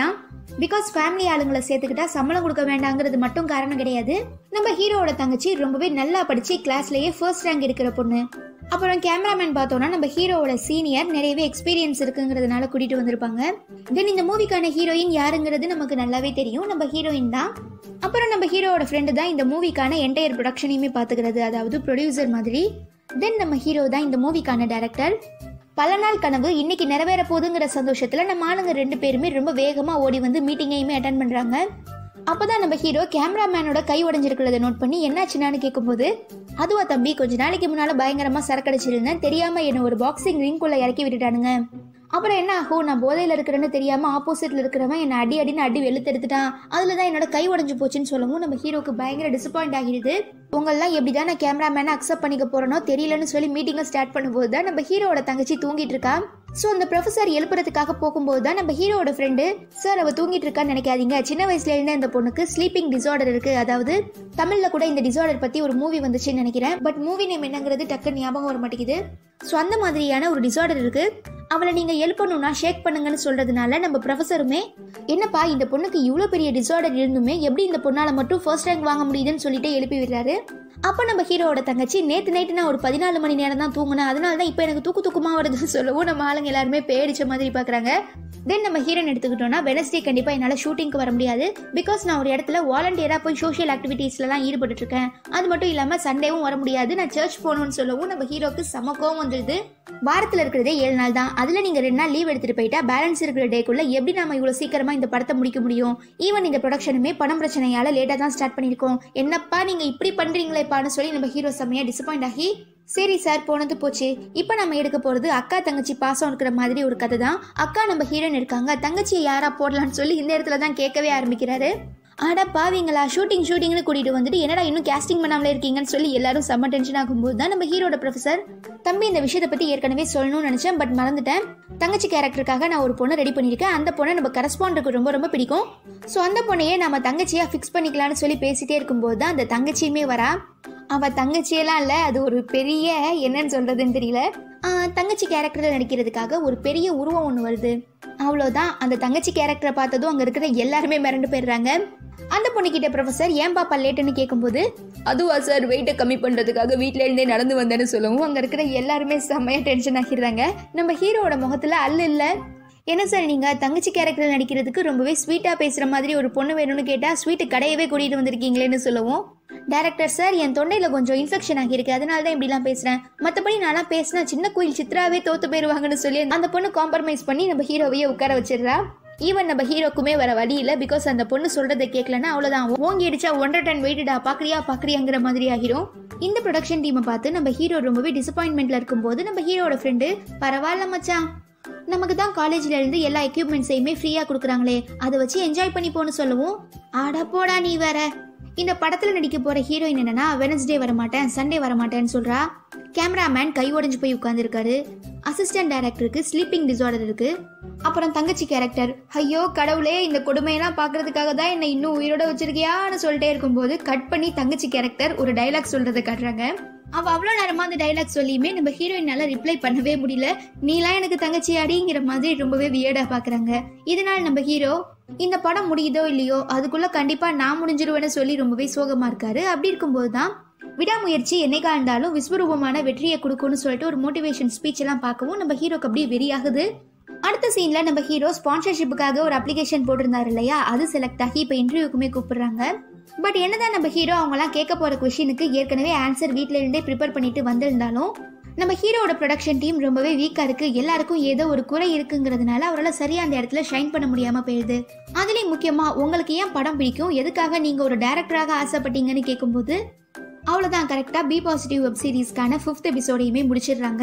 பிகாஸ் ஃபேமிலி ஆளுங்களை சேர்த்துக்கிட்டா சம்பளம் கொடுக்க வேண்டாங்கிறது மட்டும் காரணம் கிடையாது நம்ம ஹீரோவோட தங்கச்சி ரொம்பவே நல்லா படிச்சு கிளாஸ்லயே ஃபர்ஸ்ட் ரேங்க் இருக்கிற பொண்ணு அப்புறம் கேமராமேன் பார்த்தோம்னா நம்ம ஹீரோவோட சீனியர் நிறையவே எக்ஸ்பீரியன்ஸ் இருக்குங்கிறதுனால கூட்டிட்டு வந்திருப்பாங்க தென் இந்த மூவிக்கான ஹீரோயின் யாருங்கிறது நமக்கு நல்லாவே தெரியும் நம்ம ஹீரோயின் தான் அப்புறம் நம்ம ஹீரோவோட ஃப்ரெண்டு தான் இந்த மூவிக்கான என்டையர் ப்ரொடக்ஷனையுமே பார்த்துக்கிறது அதாவது ப்ரொடியூசர் மாதிரி தென் நம்ம ஹீரோ தான் இந்த மூவிக்கான டைரக்டர் பல நாள் கனவு இன்னைக்கு நிறைவேற போகுதுங்கிற சந்தோஷத்துல நம்ம ஆளுங்க ரெண்டு பேருமே ரொம்ப வேகமா ஓடி வந்து மீட்டிங்கையுமே அட்டன் பண்றாங்க அப்பதான் நம்ம ஹீரோ கேமராமேனோட கை உடைஞ்சிருக்கிறத நோட் பண்ணி என்னாச்சுனான்னு கேட்கும்போது அதுவா தம்பி கொஞ்ச நாளைக்கு முன்னால பயங்கரமா சரக்கடிச்சிருந்தேன் தெரியாம என்ன ஒரு பாக்ஸிங் ரிங்குள்ள இறக்கி விட்டுட்டானுங்க அப்புறம் என்ன ஆகும் நான் போதையில இருக்கிறேன்னு தெரியாம ஆப்போசிட்ல இருக்கிறவன் என்ன அடி அடின்னு அடி வெளுத்தெடுத்துட்டான் அதுல தான் என்னோட கை உடைஞ்சு போச்சுன்னு சொல்லவும் நம்ம ஹீரோக்கு பயங்கர டிசப்பாயிண்ட் ஆகிடுது உங்களெல்லாம் எப்படிதான் நான் கேமராமேனை அக்செப்ட் பண்ணிக்க போறனோ தெரியலன்னு சொல்லி மீட்டிங்கை ஸ்டார்ட் பண்ணும்போது தான் நம்ம ஹீரோவோட தங்கச்சி தூங்கிட்டு இருக்கா ஸோ அந்த ப்ரொஃபசர் எழுப்புறதுக்காக போகும்போது தான் நம்ம ஹீரோவோட ஃப்ரெண்டு சார் அவ தூங்கிட்டு இருக்கான்னு நினைக்காதீங்க சின்ன வயசுல இருந்தே இந்த பொண்ணுக்கு ஸ்லீப்பிங் டிசார்டர் இருக்கு அதாவது தமிழ்ல கூட இந்த டிசார்டர் பத்தி ஒரு மூவி வந்துச்சுன்னு நினைக்கிறேன் பட் மூவி நேம் என்னங்கிறது டக்குன்னு ஞாபகம் வர மாட்டேங்குது ஸோ அந்த மாதிரியான ஒரு டிசார்டர் இருக்கு அவளை நீங்க எழுப்பணும்னா ஷேக் பண்ணுங்கன்னு சொல்றதுனால நம்ம ப்ரொஃபஸருமே என்னப்பா இந்த பொண்ணுக்கு இவ்வளோ பெரிய டிசார்டர் இருந்துமே எப்படி இந்த பொண்ணால மட்டும் ஃபர்ஸ்ட் ரேங்க் வாங்க முடியுதுன்னு சொல்லிட்டு எழுப்பி விடுறாரு அப்போ நம்ம ஹீரோவோட தங்கச்சி நேத்து நைட்டு நான் ஒரு பதினாலு மணி நேரம் தான் தூங்கினேன் அதனால தான் இப்போ எனக்கு தூக்கு தூக்கமா வருதுன்னு சொல்லவும் நம்ம ஆளுங்க எல்லாருமே பேடிச்ச மாதிரி பார்க்குறாங்க தென் நம்ம ஹீரோன் எடுத்துக்கிட்டோம்னா வெனஸ்டே கண்டிப்பாக என்னால் ஷூட்டிங்க்கு வர முடியாது பிகாஸ் நான் ஒரு இடத்துல வாலண்டியராக போய் சோஷியல் ஆக்டிவிட்டீஸ்லலாம் ஈடுபட்டு இருக்கேன் அது மட்டும் இல்லாமல் சண்டேவும் வர முடியாது நான் சர்ச் போகணும்னு சொல்லவும் நம்ம ஹீரோக்கு செம கோவம் வந்துடுது வாரத்தில் இருக்கிறதே ஏழு நாள் தான் அதில் நீங்கள் ரெண்டு நாள் லீவ் எடுத்துகிட்டு போயிட்டா பேலன்ஸ் இருக்கிற டேக்குள்ள எப்படி நம்ம இவ்வளோ சீக்கிரமாக இந்த படத்தை முடிக்க முடியும் ஈவன் இந்த ப்ரொடக்ஷனுமே பணம் பிரச்சனையால் லேட்டாக தான் ஸ்டார்ட் பண்ணியிருக்கோம் என்னப்பா நீங்கள் இப்படி பண்ணுறீங்களேப்பான்னு சொல்லி நம்ம ஹீரோ செம்மையாக டிசப்பாயிண்ட் ஆகி சரி சார் போனது போச்சு இப்போ நம்ம எடுக்க போகிறது அக்கா தங்கச்சி பாசம் இருக்கிற மாதிரி ஒரு கதை தான் அக்கா நம்ம ஹீரோயின் இருக்காங்க தங்கச்சியை யாரா போடலான்னு சொல்லி இந்த இடத்துல தான் கேட்கவே ஆரம்பிக்கிறாரு அட பாவீங்களா ஷூட்டிங் ஷூட்டிங்னு கூட்டிட்டு வந்துட்டு என்னடா இன்னும் கேஸ்டிங் பண்ணாமலே இருக்கீங்கன்னு சொல்லி எல்லாரும் செம்ம டென்ஷன் ஆகும்போது தான் நம்ம ஹீரோட ப்ரொஃபசர் தம்பி இந்த விஷயத்தை பத்தி ஏற்கனவே சொல்லணும்னு நினைச்சேன் பட் மறந்துட்டேன் தங்கச்சி கேரக்டருக்காக நான் ஒரு பொண்ணை ரெடி பண்ணியிருக்கேன் அந்த பொண்ணை நம்ம கரஸ்பாண்டுக்கு ரொம்ப ரொம்ப பிடிக்கும் ஸோ அந்த பொண்ணையே நம்ம தங்கச்சியா ஃபிக்ஸ் பண்ணிக்கலாம்னு சொல்லி பேசிட்டே இருக்கும்போது தான் அந்த தங்கச்சியுமே வரா அவ தங்கச்சியெல்லாம் இல்ல அது ஒரு பெரிய என்னன்னு சொல்றதுன்னு தெரியல ஆஹ், தங்கச்சி கேரக்டர்ல நடிக்கிறதுக்காக ஒரு பெரிய உருவம் ஒன்று வருது அவ்வளோதான் அந்த தங்கச்சி கேரக்டரை பார்த்ததும் அங்க இருக்கிற எல்லாருமே மிரண்டு போயிடுறாங்க அந்த பொண்ணுகிட்ட ப்ரொஃபசர் ஏன் பாப்பா லேட்டுன்னு கேட்கும்போது அதுவா சார் வெயிட்டை கம்மி பண்றதுக்காக வீட்ல இருந்தே நடந்து வந்தேன்னு சொல்லவும் அங்க இருக்கிற எல்லாருமே செம்மையா டென்ஷன் ஆகிடுறாங்க நம்ம ஹீரோவோட முகத்துல அல்ல இல்ல என்ன சார் நீங்க தங்கச்சி கேரக்டர் நடிக்கிறதுக்கு ரொம்பவே ஸ்வீட்டா பேசுற மாதிரி ஒரு பொண்ணு வேணும்னு கேட்டா ஸ்வீட்டு கடையவே கூட்டிட்டு வந்திருக்கீங்களேன்னு சொல்லவும் டேரக்டர் சார் என் தொண்டையில கொஞ்சம் இன்ஃபெக்ஷன் ஆகியிருக்கு அதனால தான் இப்படிலாம் பேசுறேன் மற்றபடி நானா பேசினா சின்ன குயில் சித்ராவே தோத்து போயிருவாங்கன்னு சொல்லி அந்த பொண்ணு காம்ப்ரமைஸ் பண்ணி நம்ம ஹீரோவையே உட்கார வச்சிடுறா ஈவன் நம்ம ஹீரோக்குமே வர வழி இல்லை பிகாஸ் அந்த பொண்ணு சொல்றதை கேட்கலன்னா அவ்வளோதான் ஓங்கி அடிச்சா ஒன்றரை டன் வெயிட்டடா பாக்குறியா பாக்குறியாங்கிற மாதிரி ஆகிரும் இந்த ப்ரொடக்ஷன் டீமை பார்த்து நம்ம ஹீரோ ரொம்பவே டிசப்பாயின்மெண்ட்ல இருக்கும்போது நம்ம ஹீரோட ஃப்ரெண்டு பரவாயில்ல மச்சான் நமக்கு தான் காலேஜ்ல இருந்து எல்லா எக்யூப்மெண்ட்ஸையுமே ஃப்ரீயா கொடுக்குறாங்களே அதை வச்சு என்ஜாய் பண்ணி போன்னு சொல்லவும் ஆடா போடா நீ வேற இந்த படத்துல நடிக்க போற ஹீரோயின் என்னன்னா வெனஸ்டே வர மாட்டேன் சண்டே வர மாட்டேன்னு சொல்றா கேமராமேன் கை உடைஞ்சு போய் உட்கார்ந்துருக்காரு அசிஸ்டன்ட் டைரக்டருக்கு ஸ்லீப்பிங் டிசார்டர் இருக்கு அப்புறம் தங்கச்சி கேரக்டர் ஐயோ கடவுளே இந்த கொடுமையெல்லாம் பார்க்கறதுக்காக தான் என்னை இன்னும் உயிரோட வச்சிருக்கியான்னு சொல்லிட்டே இருக்கும்போது கட் பண்ணி தங்கச்சி கேரக்டர் ஒரு டைலாக் சொல்றதை காட்டுறாங்க அவ அவ்வளோ நேரமா அந்த டைலாக் சொல்லியுமே நம்ம ஹீரோயினால ரிப்ளை பண்ணவே முடியல நீலாம் எனக்கு தங்கச்சி அடிங்கிற மாதிரி ரொம்பவே வியர்டா பாக்குறாங்க இதனால் நம்ம ஹீரோ இந்த படம் முடியுதோ இல்லையோ அதுக்குள்ள கண்டிப்பா நான் முடிஞ்சிருவேன்னு சொல்லி ரொம்பவே சோகமா இருக்காரு அப்படி இருக்கும்போது தான் விடாமுயற்சி என்னைக்கா இருந்தாலும் விஸ்வரூபமான வெற்றியை கொடுக்கும்னு சொல்லிட்டு ஒரு மோட்டிவேஷன் ஸ்பீச் எல்லாம் பார்க்கவும் நம்ம ஹீரோக்கு அப்படியே வெறியாகுது அடுத்த சீன்ல நம்ம ஹீரோ ஸ்பான்சர்ஷிப்புக்காக ஒரு அப்ளிகேஷன் போட்டிருந்தாரு இல்லையா அது செலக்ட் ஆகி இப்போ இன்டர்வியூக்குமே கூப்பிடுறாங்க பட் என்னதான் நம்ம ஹீரோ அவங்கலாம் கேட்க போற கொஷினுக்கு ஏற்கனவே ஆன்சர் வீட்ல இருந்தே ப்ரிப்பேர் பண்ணிட்டு வந்திருந்தாலும் நம்ம ஹீரோட ப்ரொடக்ஷன் டீம் ரொம்பவே வீக்கா இருக்கு எல்லாருக்கும் ஏதோ ஒரு குறை இருக்குங்கிறதுனால அவரால் சரியா அந்த இடத்துல ஷைன் பண்ண முடியாம போயிடுது அதுலயும் முக்கியமா உங்களுக்கு ஏன் படம் பிடிக்கும் எதுக்காக நீங்க ஒரு டைரக்டராக ஆசைப்பட்டீங்கன்னு கேட்கும்போது அவ்வளவுதான் கரெக்டா பி பாசிட்டிவ் வெப் சீரிஸ்க்கான ஃபிஃப்த் எபிசோடையுமே முடிச்சிடுறாங்க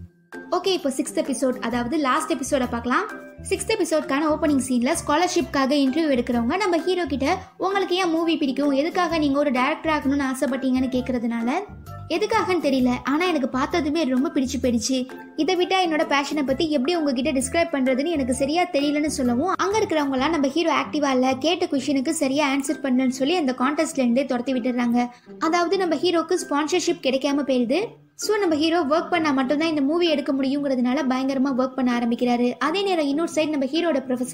ஓகே இப்போ சிக்ஸ்த் எபிசோட் அதாவது லாஸ்ட் எபிசோட பார்க்கலாம் சிக்ஸ்த் எபிசோட்கான ஓப்பனிங் சீன்ல ஸ்காலர்ஷிப்காக இன்டர்வியூ எடுக்கிறவங்க நம்ம ஹீரோ கிட்ட உங்களுக்கு ஏன் மூவி பிடிக்கும் எதுக்காக நீங்க ஒரு டேரக்டர் ஆகணும்னு ஆசைப்பட்டீங்கன்னு கேட்கறதுனால எதுக்காகன்னு தெரியல ஆனா எனக்கு பார்த்ததுமே ரொம்ப பிடிச்சு போயிடுச்சு இதை விட்டா என்னோட பேஷனை பத்தி எப்படி உங்ககிட்ட டிஸ்கிரைப் பண்றதுன்னு எனக்கு சரியா தெரியலன்னு சொல்லவும் அங்க இருக்கிறவங்க எல்லாம் நம்ம ஹீரோ ஆக்டிவா இல்ல கேட்ட கொஷினுக்கு சரியா ஆன்சர் பண்ணலன்னு சொல்லி அந்த கான்டெஸ்ட்ல இருந்தே துரத்தி விட்டுறாங்க அதாவது நம்ம ஹீரோக்கு ஸ்பான்சர்ஷிப் கிடைக்காம போயிடுது ஸோ நம்ம ஹீரோ ஒர்க் பண்ணா மட்டும்தான் இந்த மூவி எடுக்க முடியுங்கிறதுனால பயங்கரமா ஒர்க் பண்ண ஆரம்பிக்கிறாரு அதே நேரம் இன்னொரு சைடு நம்ம ஹீரோட ப்ரொஃபசர்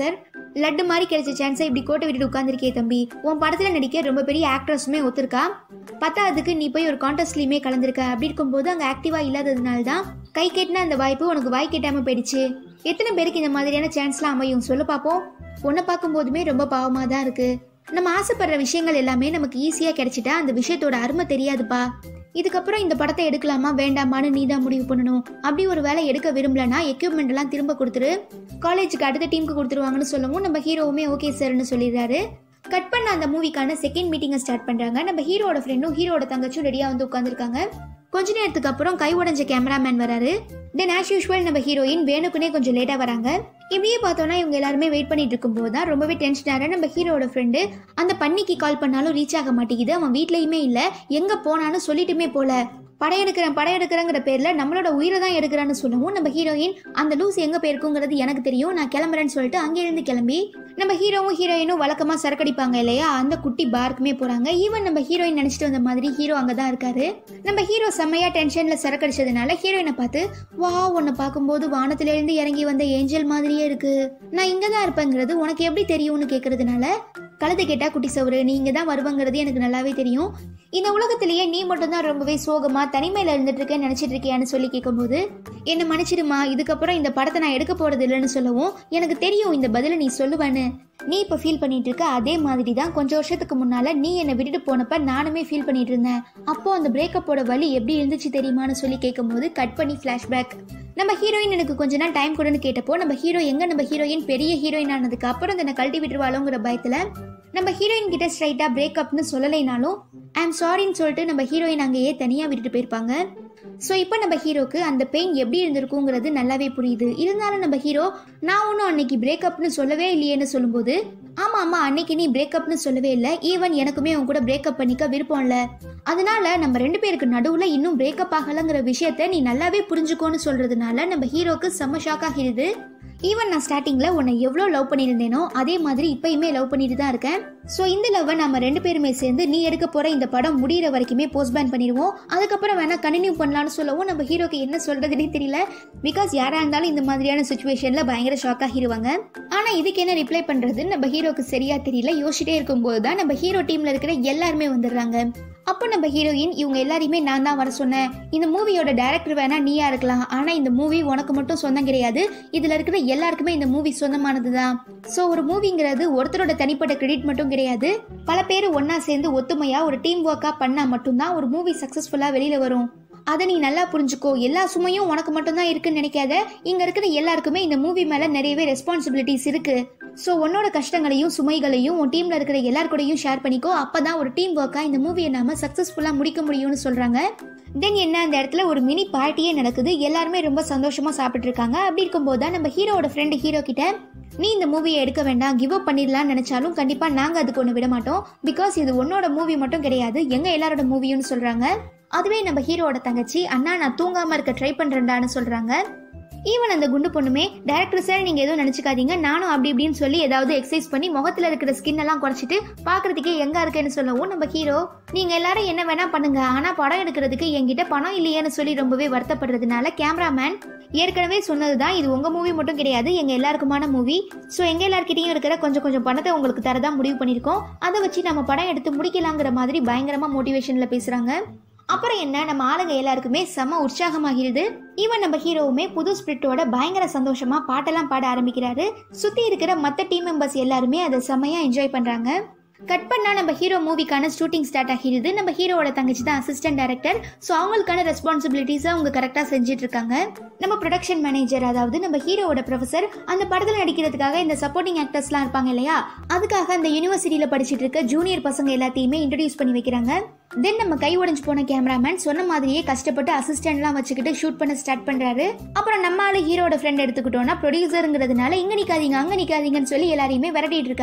லட்டு மாதிரி கிடைச்ச சான்ஸை இப்படி கோட்டை விட்டுட்டு உட்காந்துருக்கே தம்பி உன் படத்துல நடிக்க ரொம்ப பெரிய ஆக்ட்ரஸுமே ஒத்துருக்கா பத்தாவதுக்கு நீ போய் ஒரு கான்டெஸ்ட்லயுமே கலந்துருக்க அப்படி இருக்கும்போது அங்க ஆக்டிவா இல்லாததுனால தான் கை கெட்டின அந்த வாய்ப்பு உனக்கு வாய் கெட்டாம போயிடுச்சு எத்தனை பேருக்கு இந்த மாதிரியான சான்ஸ்லாம் அமையும் சொல்லு பாப்போம் உன்னை பார்க்கும்போதுமே ரொம்ப பாவமா தான் இருக்கு நம்ம ஆசைப்படுற விஷயங்கள் எல்லாமே நமக்கு ஈஸியா கிடைச்சிட்டா அந்த விஷயத்தோட அருமை தெரியாதுப்பா இதுக்கப்புறம் இந்த படத்தை எடுக்கலாமா வேண்டாமான்னு நீ தான் முடிவு பண்ணணும் அப்படி ஒரு வேலை எடுக்க விரும்பலனா எக்யூப்மெண்ட் எல்லாம் திரும்ப கொடுத்துரு காலேஜுக்கு அடுத்த டீமுக்கு கொடுத்துருவாங்கன்னு சொல்லவும் நம்ம ஹீரோவுமே ஓகே சார்னு சொல்லிடுறாரு கட் பண்ண அந்த மூவிக்கான செகண்ட் மீட்டிங்கை ஸ்டார்ட் பண்றாங்க நம்ம ஹீரோட ஃப்ரெண்டும் ஹீரோட தங்கச்சும் ரெடியா வந்து உட்காந்துருக்காங்க கொஞ்ச நேரத்துக்கு அப்புறம் கை உடைஞ்ச கேமராமேன் வராரு தென் ஆஸ் யூஷுவல் நம்ம ஹீரோயின் வேணுக்குனே கொஞ்சம் லேட்டா வராங்க இப்படியே பார்த்தோம்னா இவங்க எல்லாருமே வெயிட் பண்ணிட்டு இருக்கும்போது தான் ரொம்பவே டென்ஷனாக நம்ம ஹீரோட ஃப்ரெண்டு அந்த பண்ணிக்கு கால் பண்ணாலும் ரீச் ஆக மாட்டேங்குது அவன் வீட்லயுமே இல்ல எங்க போனான்னு சொல்லிட்டுமே போல படையெடுக்கிறேன் படையெடுக்கிறேங்கிற பேர்ல நம்மளோட உயிரை தான் எடுக்கிறான்னு சொல்லவும் நம்ம ஹீரோயின் அந்த லூஸ் எங்க போயிருக்குங்கிறது எனக்கு தெரியும் நான் கிளம்புறேன்னு சொல்லிட்டு அங்கிருந்து கிளம்பி நம்ம ஹீரோவும் ஹீரோயினும் வழக்கமா சரக்கடிப்பாங்க இல்லையா அந்த குட்டி பார்க்குமே போறாங்க ஈவன் நம்ம ஹீரோயின் நினைச்சிட்டு வந்த மாதிரி ஹீரோ அங்கதான் இருக்காரு நம்ம ஹீரோ செம்மையா டென்ஷன்ல சரக்கடிச்சதுனால ஹீரோயினை பார்த்து வா உன்னை பார்க்கும்போது வானத்துல இருந்து இறங்கி வந்த ஏஞ்சல் மாதிரியே இருக்கு நான் இங்க தான் இருப்பேங்கிறது உனக்கு எப்படி தெரியும்னு கேக்குறதுனால கழுதை கேட்டா குட்டி சவுரு நீ இங்க தான் வருவங்கிறது எனக்கு நல்லாவே தெரியும் இந்த உலகத்திலேயே நீ மட்டும் தான் ரொம்பவே சோகமா தனிமையில இருந்துட்டு இருக்கேன்னு நினைச்சிட்டு இருக்கியான்னு சொல்லி கேட்கும்போது என்ன மன்னிச்சிடுமா இதுக்கப்புறம் இந்த படத்தை நான் எடுக்க போறது இல்லைன்னு சொல்லவும் எனக்கு தெரியும் இந்த பதில நீ சொல்லுவேன்னு நீ இப்ப ஃபீல் பண்ணிட்டு இருக்க அதே மாதிரி தான் கொஞ்சம் வருஷத்துக்கு முன்னால நீ என்னை விட்டுட்டு போனப்ப நானுமே ஃபீல் பண்ணிட்டு இருந்தேன் அப்போ அந்த பிரேக்கப்போட வலி எப்படி இருந்துச்சு தெரியுமான்னு சொல்லி கேட்கும்போது கட் பண்ணி ஃபிளாஷ்பேக் நம்ம ஹீரோயின் எனக்கு கொஞ்ச நாள் டைம் கொடுன்னு கேட்டப்போ நம்ம ஹீரோ எங்க நம்ம ஹீரோயின் பெரிய ஹீரோயின் ஆனதுக்கு அப்புறம் தன்னை கழட்டி விட்டுருவாளோங்கிற பயத்துல நம்ம ஹீரோயின் கிட்ட ஸ்ட்ரைட்டா பிரேக்கப்னு சொல்லலைனாலும் ஐ எம் சாரின்னு சொல்லிட்டு நம்ம ஹீரோயின் அங்கேயே தனியா விட்டுட்டு போயிருப்பாங்க ஸோ இப்போ நம்ம ஹீரோக்கு அந்த பெயின் எப்படி இருந்திருக்குங்கிறது நல்லாவே புரியுது இருந்தாலும் நம்ம ஹீரோ நான் ஒன்றும் அன்னைக்கு பிரேக்கப்னு சொல்லவே இல்லையேன்னு சொல்லும்போது ஆமா ஆமா அன்னைக்கு நீ பிரேக்கப்னு சொல்லவே இல்லை ஈவன் எனக்குமே உன் கூட பிரேக்கப் பண்ணிக்க விருப்பம் இல்லை அதனால நம்ம ரெண்டு பேருக்கு நடுவுல இன்னும் பிரேக்கப் ஆகலங்கிற விஷயத்த நீ நல்லாவே புரிஞ்சுக்கோன்னு சொல்றதுனால நம்ம ஹீரோக்கு செம்ம ஷாக் ஆகிடுது ஈவன் நான் ஸ்டார்டிங்ல உன்னை எவ்வளோ லவ் பண்ணியிருந்தேனோ அதே மாதிரி இப்பயுமே லவ் பண்ணிட்டு தான் இருக்கேன் ஸோ இந்த லவ்வை நம்ம ரெண்டு பேருமே சேர்ந்து நீ எடுக்க போற இந்த படம் முடியிற வரைக்குமே போஸ்ட்பேன் பண்ணிடுவோம் அதுக்கப்புறம் வேணா கண்டினியூ பண்ணலாம்னு சொல்லவும் நம்ம ஹீரோக்கு என்ன சொல்றதுனே தெரியல பிகாஸ் யாரா இருந்தாலும் இந்த மாதிரியான சுச்சுவேஷன்ல பயங்கர ஷாக் ஆகிடுவாங்க ஆனா இதுக்கு என்ன ரிப்ளை பண்றதுன்னு நம்ம ஹீரோக்கு சரியா தெரியல யோசிச்சிட்டே இருக்கும்போது தான் நம்ம ஹீரோ டீம்ல இருக்கிற எல்லாருமே வந்துடுறாங்க அப்போ நம்ம ஹீரோயின் இவங்க எல்லாரையுமே நான் தான் வர சொன்னேன் இந்த மூவியோட டைரக்டர் வேணா நீயா இருக்கலாம் ஆனா இந்த மூவி உனக்கு மட்டும் சொந்தம் கிடையாது இதுல இருக்கிற எல்லாருக்குமே இந்த மூவி சொந்தமானது தான் ஸோ ஒரு மூவிங்கிறது ஒருத்தரோட தனிப்பட்ட கிரெடிட் மட்டும் கிடையாது பல பேர் ஒண்ணா சேர்ந்து ஒத்துமையா ஒரு டீம் ஒர்க்கா பண்ணா மட்டும்தான் ஒரு மூவி சக்சஸ்ஃபுல்லா வெளியில வரும் அதை நீ நல்லா புரிஞ்சுக்கோ எல்லா சுமையும் உனக்கு மட்டும்தான் இருக்குன்னு நினைக்காத இங்க இருக்கிற எல்லாருக்குமே இந்த மூவி மேல நிறையவே ரெஸ்பான்சிபிலிட்டிஸ் இருக்கு ஸோ உன்னோட கஷ்டங்களையும் சுமைகளையும் உன் டீம்ல இருக்கிற எல்லார் கூடயும் ஷேர் பண்ணிக்கோ அப்பதான் ஒரு டீம் ஒர்க்கா இந்த மூவியை நாம சக்சஸ்ஃபுல்லா முடிக்க முடியும்னு சொல்றாங்க தென் என்ன அந்த இடத்துல ஒரு மினி பார்ட்டியே நடக்குது எல்லாருமே ரொம்ப சந்தோஷமா சாப்பிட்டு இருக்காங்க அப்படி இருக்கும்போது தான் நம்ம ஹீரோவோட ஃப்ரெண்டு ஹீரோ கிட்ட நீ இந்த மூவியை எடுக்க வேண்டாம் கிவ் அப் பண்ணிடலாம்னு நினைச்சாலும் கண்டிப்பா நாங்க அதுக்கு ஒன்று விட மாட்டோம் பிகாஸ் இது உன்னோட மூவி மட்டும் கிடையாது எங்க எல்லாரோட மூவியும் சொல்றாங்க அதுவே நம்ம ஹீரோவோட தங்கச்சி அண்ணா நான் தூங்காம இருக்க ட்ரை பண்றேன்டான்னு சொல்றாங்க ஈவன் அந்த குண்டு பொண்ணுமே டேரக்டர் சார் நீங்க எதுவும் நினைச்சுக்காதீங்க நானும் அப்படி இப்படின்னு சொல்லி ஏதாவது எக்ஸசைஸ் பண்ணி முகத்துல இருக்கிற ஸ்கின் எல்லாம் குறைச்சிட்டு பாக்குறதுக்கே எங்க இருக்கேன்னு சொல்லவும் நம்ம ஹீரோ நீங்க எல்லாரும் என்ன வேணா பண்ணுங்க ஆனா படம் எடுக்கிறதுக்கு என்கிட்ட பணம் இல்லையேன்னு சொல்லி ரொம்பவே வருத்தப்படுறதுனால கேமராமேன் ஏற்கனவே சொன்னதுதான் இது உங்க மூவி மட்டும் கிடையாது எங்க எல்லாருக்குமான மூவி ஸோ எங்க எல்லார்கிட்டயும் இருக்கிற கொஞ்சம் கொஞ்சம் பணத்தை உங்களுக்கு தரதான் முடிவு பண்ணிருக்கோம் அதை வச்சு நம்ம படம் எடுத்து முடிக்கலாங்கிற மாதிரி பயங்கரமா மோட்டிவேஷன்ல பேசுறாங்க அப்புறம் என்ன நம்ம ஆளுங்க எல்லாருக்குமே செம உற்சாகமாகிறது ஈவன் நம்ம ஹீரோவுமே புது ஸ்பிரிட்டோட பயங்கர சந்தோஷமா பாட்டெல்லாம் பாட ஆரம்பிக்கிறாரு சுத்தி இருக்கிற மற்ற டீம் மெம்பர்ஸ் எல்லாருமே அதை செமையா என்ஜாய் பண்றாங்க கட் பண்ணா நம்ம ஹீரோ மூவிக்கான ஷூட்டிங் ஸ்டார்ட் ஆகிடுது நம்ம ஹீரோவோட தங்கச்சி தான் அசிஸ்டன்ட் டைரக்டர் ஸோ அவங்களுக்கான ரெஸ்பான்சிபிலிட்டிஸை அவங்க கரெக்டாக செஞ்சுட்டு இருக்காங்க நம்ம ப்ரொடக்ஷன் மேனேஜர் அதாவது நம்ம ஹீரோவோட ப்ரொஃபசர் அந்த படத்தில் நடிக்கிறதுக்காக இந்த சப்போர்ட்டிங் ஆக்டர்ஸ்லாம் இருப்பாங்க இல்லையா அதுக்காக அந்த யூனிவர்சிட்டியில் படிச்சிட்டு இருக்க ஜூனியர் பசங்க எல்லாத்தையுமே இன்ட்ரடியூஸ் பண்ணி வைக்கிறாங்க தென் நம்ம கை உடைஞ்சு போன கேமராமேன் சொன்ன மாதிரியே கஷ்டப்பட்டு அசிஸ்டன்ட்லாம் வச்சுக்கிட்டு ஷூட் பண்ண ஸ்டார்ட் பண்றாரு அப்புறம் நம்ம ஆளு ஹீரோட ஃப்ரெண்ட் எடுத்துக்கிட்டோம்னா ப்ரொடியூசருங்கிறதுனால இங்க நிக்காதீங்க அங்க நிக்காதீங்கன்னு சொல்லி எல்லாரையுமே விரட்டிட்டு இருக்காரு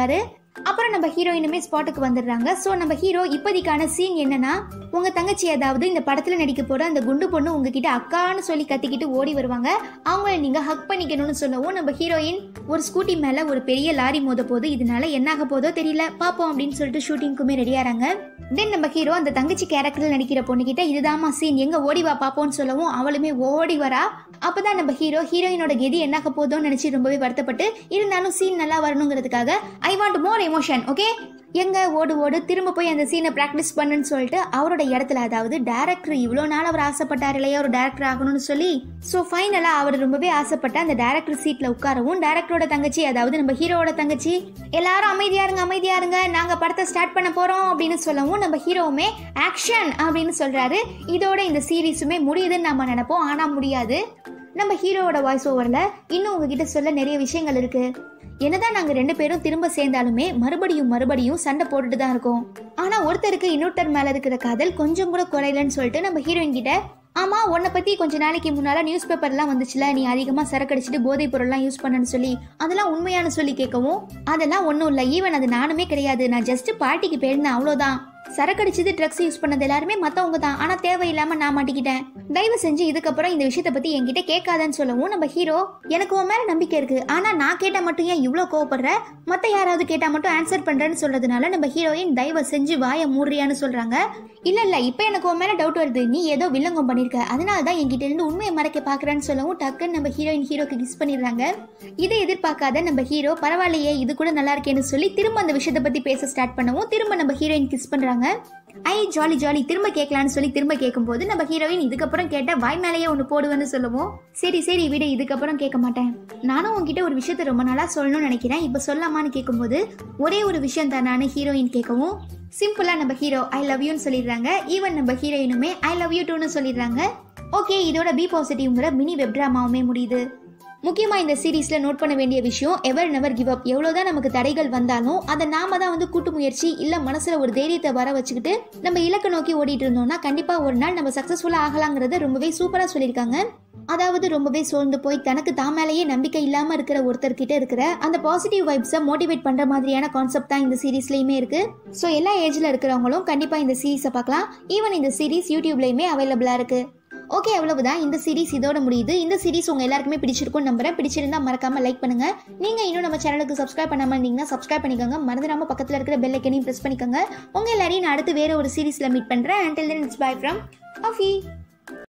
அப்புறம் நம்ம ஹீரோயினுமே ஸ்பாட்டுக்கு வந்துடுறாங்க ஸோ நம்ம ஹீரோ இப்போதைக்கான சீன் என்னன்னா உங்க தங்கச்சி அதாவது இந்த படத்துல நடிக்க போற அந்த குண்டு பொண்ணு உங்ககிட்ட அக்கான்னு சொல்லி கத்திக்கிட்டு ஓடி வருவாங்க அவங்கள நீங்க ஹக் பண்ணிக்கணும்னு சொல்லவும் நம்ம ஹீரோயின் ஒரு ஸ்கூட்டி மேல ஒரு பெரிய லாரி மோத போது இதனால என்ன ஆக போதோ தெரியல பாப்போம் அப்படின்னு சொல்லிட்டு ஷூட்டிங்க்குமே ரெடியாறாங்க தென் நம்ம ஹீரோ அந்த தங்கச்சி கேரக்டர்ல நடிக்கிற பொண்ணுகிட்ட இதுதாம்மா சீன் எங்க ஓடி வா பாப்போம்னு சொல்லவும் அவளுமே ஓடி வரா அப்பதான் நம்ம ஹீரோ ஹீரோயினோட கெதி என்னாக போதோன்னு நினைச்சு ரொம்பவே வருத்தப்பட்டு இருந்தாலும் சீன் நல்லா வரணுங்கிறதுக்காக I want more emotion okay எங்க ஓடு ஓடு திரும்ப போய் அந்த சீனை ப்ராக்டிஸ் பண்ணுன்னு சொல்லிட்டு அவரோட இடத்துல அதாவது டேரக்டர் இவ்வளோ நாள் அவர் ஆசைப்பட்டார் இல்லையா ஒரு டேரக்டர் ஆகணும்னு சொல்லி ஸோ ஃபைனலாக அவர் ரொம்பவே ஆசைப்பட்ட அந்த டேரக்டர் சீட்ல உட்காரவும் டேரக்டரோட தங்கச்சி அதாவது நம்ம ஹீரோவோட தங்கச்சி எல்லாரும் அமைதியா இருங்க அமைதியா இருங்க நாங்க படத்தை ஸ்டார்ட் பண்ண போறோம் அப்படின்னு சொல்லவும் நம்ம ஹீரோவுமே ஆக்ஷன் அப்படின்னு சொல்றாரு இதோட இந்த சீரீஸுமே முடியுதுன்னு நம்ம நினைப்போம் ஆனா முடியாது நம்ம ஹீரோவோட வாய்ஸ் ஓவர்ல இன்னும் உங்ககிட்ட சொல்ல நிறைய விஷயங்கள் இருக்கு என்னதான் நாங்க ரெண்டு பேரும் திரும்ப சேர்ந்தாலுமே மறுபடியும் மறுபடியும் சண்டை போட்டுட்டு தான் இருக்கோம் ஆனா ஒருத்தருக்கு இன்னொருத்தர் மேல இருக்கிற காதல் கொஞ்சம் கூட குறையலன்னு சொல்லிட்டு நம்ம ஹீரோயின் கிட்ட ஆமா உன்னை பத்தி கொஞ்ச நாளைக்கு முன்னால நியூஸ் பேப்பர்லாம் வந்துச்சுல நீ அதிகமா சரக்கடிச்சிட்டு போதைப் பொருள்லாம் யூஸ் பண்ணன்னு சொல்லி அதெல்லாம் உண்மையான சொல்லி கேட்கவும் அதெல்லாம் ஒன்றும் இல்லை ஈவன் அது நானுமே கிடையாது நான் ஜஸ்ட் பார்ட்டிக்கு போயிருந்தேன் அவ்வளோதான் சரக்கடிச்சது ட்ரக்ஸ் யூஸ் பண்ணது எல்லாருமே மத்தவங்க தான் ஆனா தேவையில்லாம நான் மாட்டிக்கிட்டேன் தயவு செஞ்சு இதுக்கப்புறம் இந்த விஷயத்தை பத்தி என்கிட்ட கேட்காதன்னு சொல்லவும் நம்ம ஹீரோ எனக்கு உன் மேல நம்பிக்கை இருக்கு ஆனா நான் கேட்டா மட்டும் ஏன் இவ்வளோ கோவப்படுற மத்த யாராவது கேட்டா மட்டும் ஆன்சர் பண்றேன்னு சொல்றதுனால நம்ம ஹீரோயின் தயவு செஞ்சு வாய மூடுறியான்னு சொல்றாங்க இல்ல இல்ல இப்ப எனக்கு உன் மேல டவுட் வருது நீ ஏதோ வில்லங்கம் பண்ணிருக்க அதனால தான் என்கிட்ட இருந்து உண்மையை மறைக்க பாக்குறேன்னு சொல்லவும் டக்குன்னு நம்ம ஹீரோயின் ஹீரோக்கு கிஸ் பண்ணிடுறாங்க இதை எதிர்பார்க்காத நம்ம ஹீரோ பரவாயில்லையே இது கூட நல்லா இருக்கேன்னு சொல்லி திரும்ப அந்த விஷயத்தை பத்தி பேச ஸ்டார்ட் பண்ணவும் திரும்ப நம்ம ஹீரோயின் கிஸ் பண்றாங்க ஐ ஜாலி ஜாலி திரும்ப கேட்கலான்னு சொல்லி திரும்ப கேட்கும்போது நம்ம ஹீரோயின் இதுக்கப்புறம் கேட்ட வாய் மேலேயே ஒன்று போடுவேன்னு சொல்லுவோம் சரி சரி விடு இதுக்கப்புறம் கேட்க மாட்டேன் நானும் உன்கிட்ட ஒரு விஷயத்த ரொம்ப நாளா சொல்லணும்னு நினைக்கிறேன் இப்போ சொல்லாமான்னு கேட்கும்போது ஒரே ஒரு விஷயம் தான் நான் ஹீரோயின் கேட்கவும் சிம்பிளா நம்ம ஹீரோ ஐ லவ் யூன்னு சொல்லிடுறாங்க ஈவன் நம்ம ஹீரோயினுமே ஐ லவ் யூ டூன்னு சொல்லிடுறாங்க ஓகே இதோட பி பாசிட்டிவ்ங்கிற மினி வெப் ட்ராமாவுமே முடியுது முக்கியமா இந்த சீரீஸ்ல நோட் பண்ண வேண்டிய விஷயம் எவர் நெவர் கிவ் அப் எவ்வளவுதான் நமக்கு தடைகள் வந்தாலும் அதை நாம தான் வந்து கூட்டு முயற்சி இல்ல மனசுல ஒரு தைரியத்தை வர வச்சுக்கிட்டு நம்ம இலக்கை நோக்கி ஓடிட்டு இருந்தோம்னா கண்டிப்பா ஒரு நாள் நம்ம சக்சஸ்ஃபுல்லா ஆகலாங்கிறத ரொம்பவே சூப்பரா சொல்லியிருக்காங்க அதாவது ரொம்பவே சோர்ந்து போய் தனக்கு தான் மேலேயே நம்பிக்கை இல்லாம இருக்கிற ஒருத்தர்கிட்ட இருக்கிற அந்த பாசிட்டிவ் வைப்ஸை மோட்டிவேட் பண்ற மாதிரியான கான்செப்ட் தான் இந்த சீரீஸ்லயுமே இருக்கு ஸோ எல்லா ஏஜ்ல இருக்கிறவங்களும் கண்டிப்பா இந்த சீரீஸை பார்க்கலாம் ஈவன் இந்த சீரீஸ் யூடியூப்லயுமே அவைலபிளா இருக்கு ஓகே அவ்வளவுதான் இந்த சீரிஸ் இதோட முடியுது இந்த சீரிஸ் உங்க எல்லாருக்குமே பிடிச்சிருக்கும் நம்புறேன் பிடிச்சிருந்தா மறக்காம லைக் பண்ணுங்க நீங்க இன்னும் நம்ம சேனலுக்கு சப்ஸ்கிரைப் பண்ணாம இருந்தீங்கன்னா சப்ஸ்கிரைப் பண்ணிக்கோங்க மறந்துடாம பக்கத்துல இருக்கிற பெல் ஐக்கனையும் பிரஸ் பண்ணிக்கோங்க உங்க எல்லாரையும் நான் அடுத்து வேற ஒரு சீரிஸ்ல மீட் பண்றேன் until then it's bye from அஃபி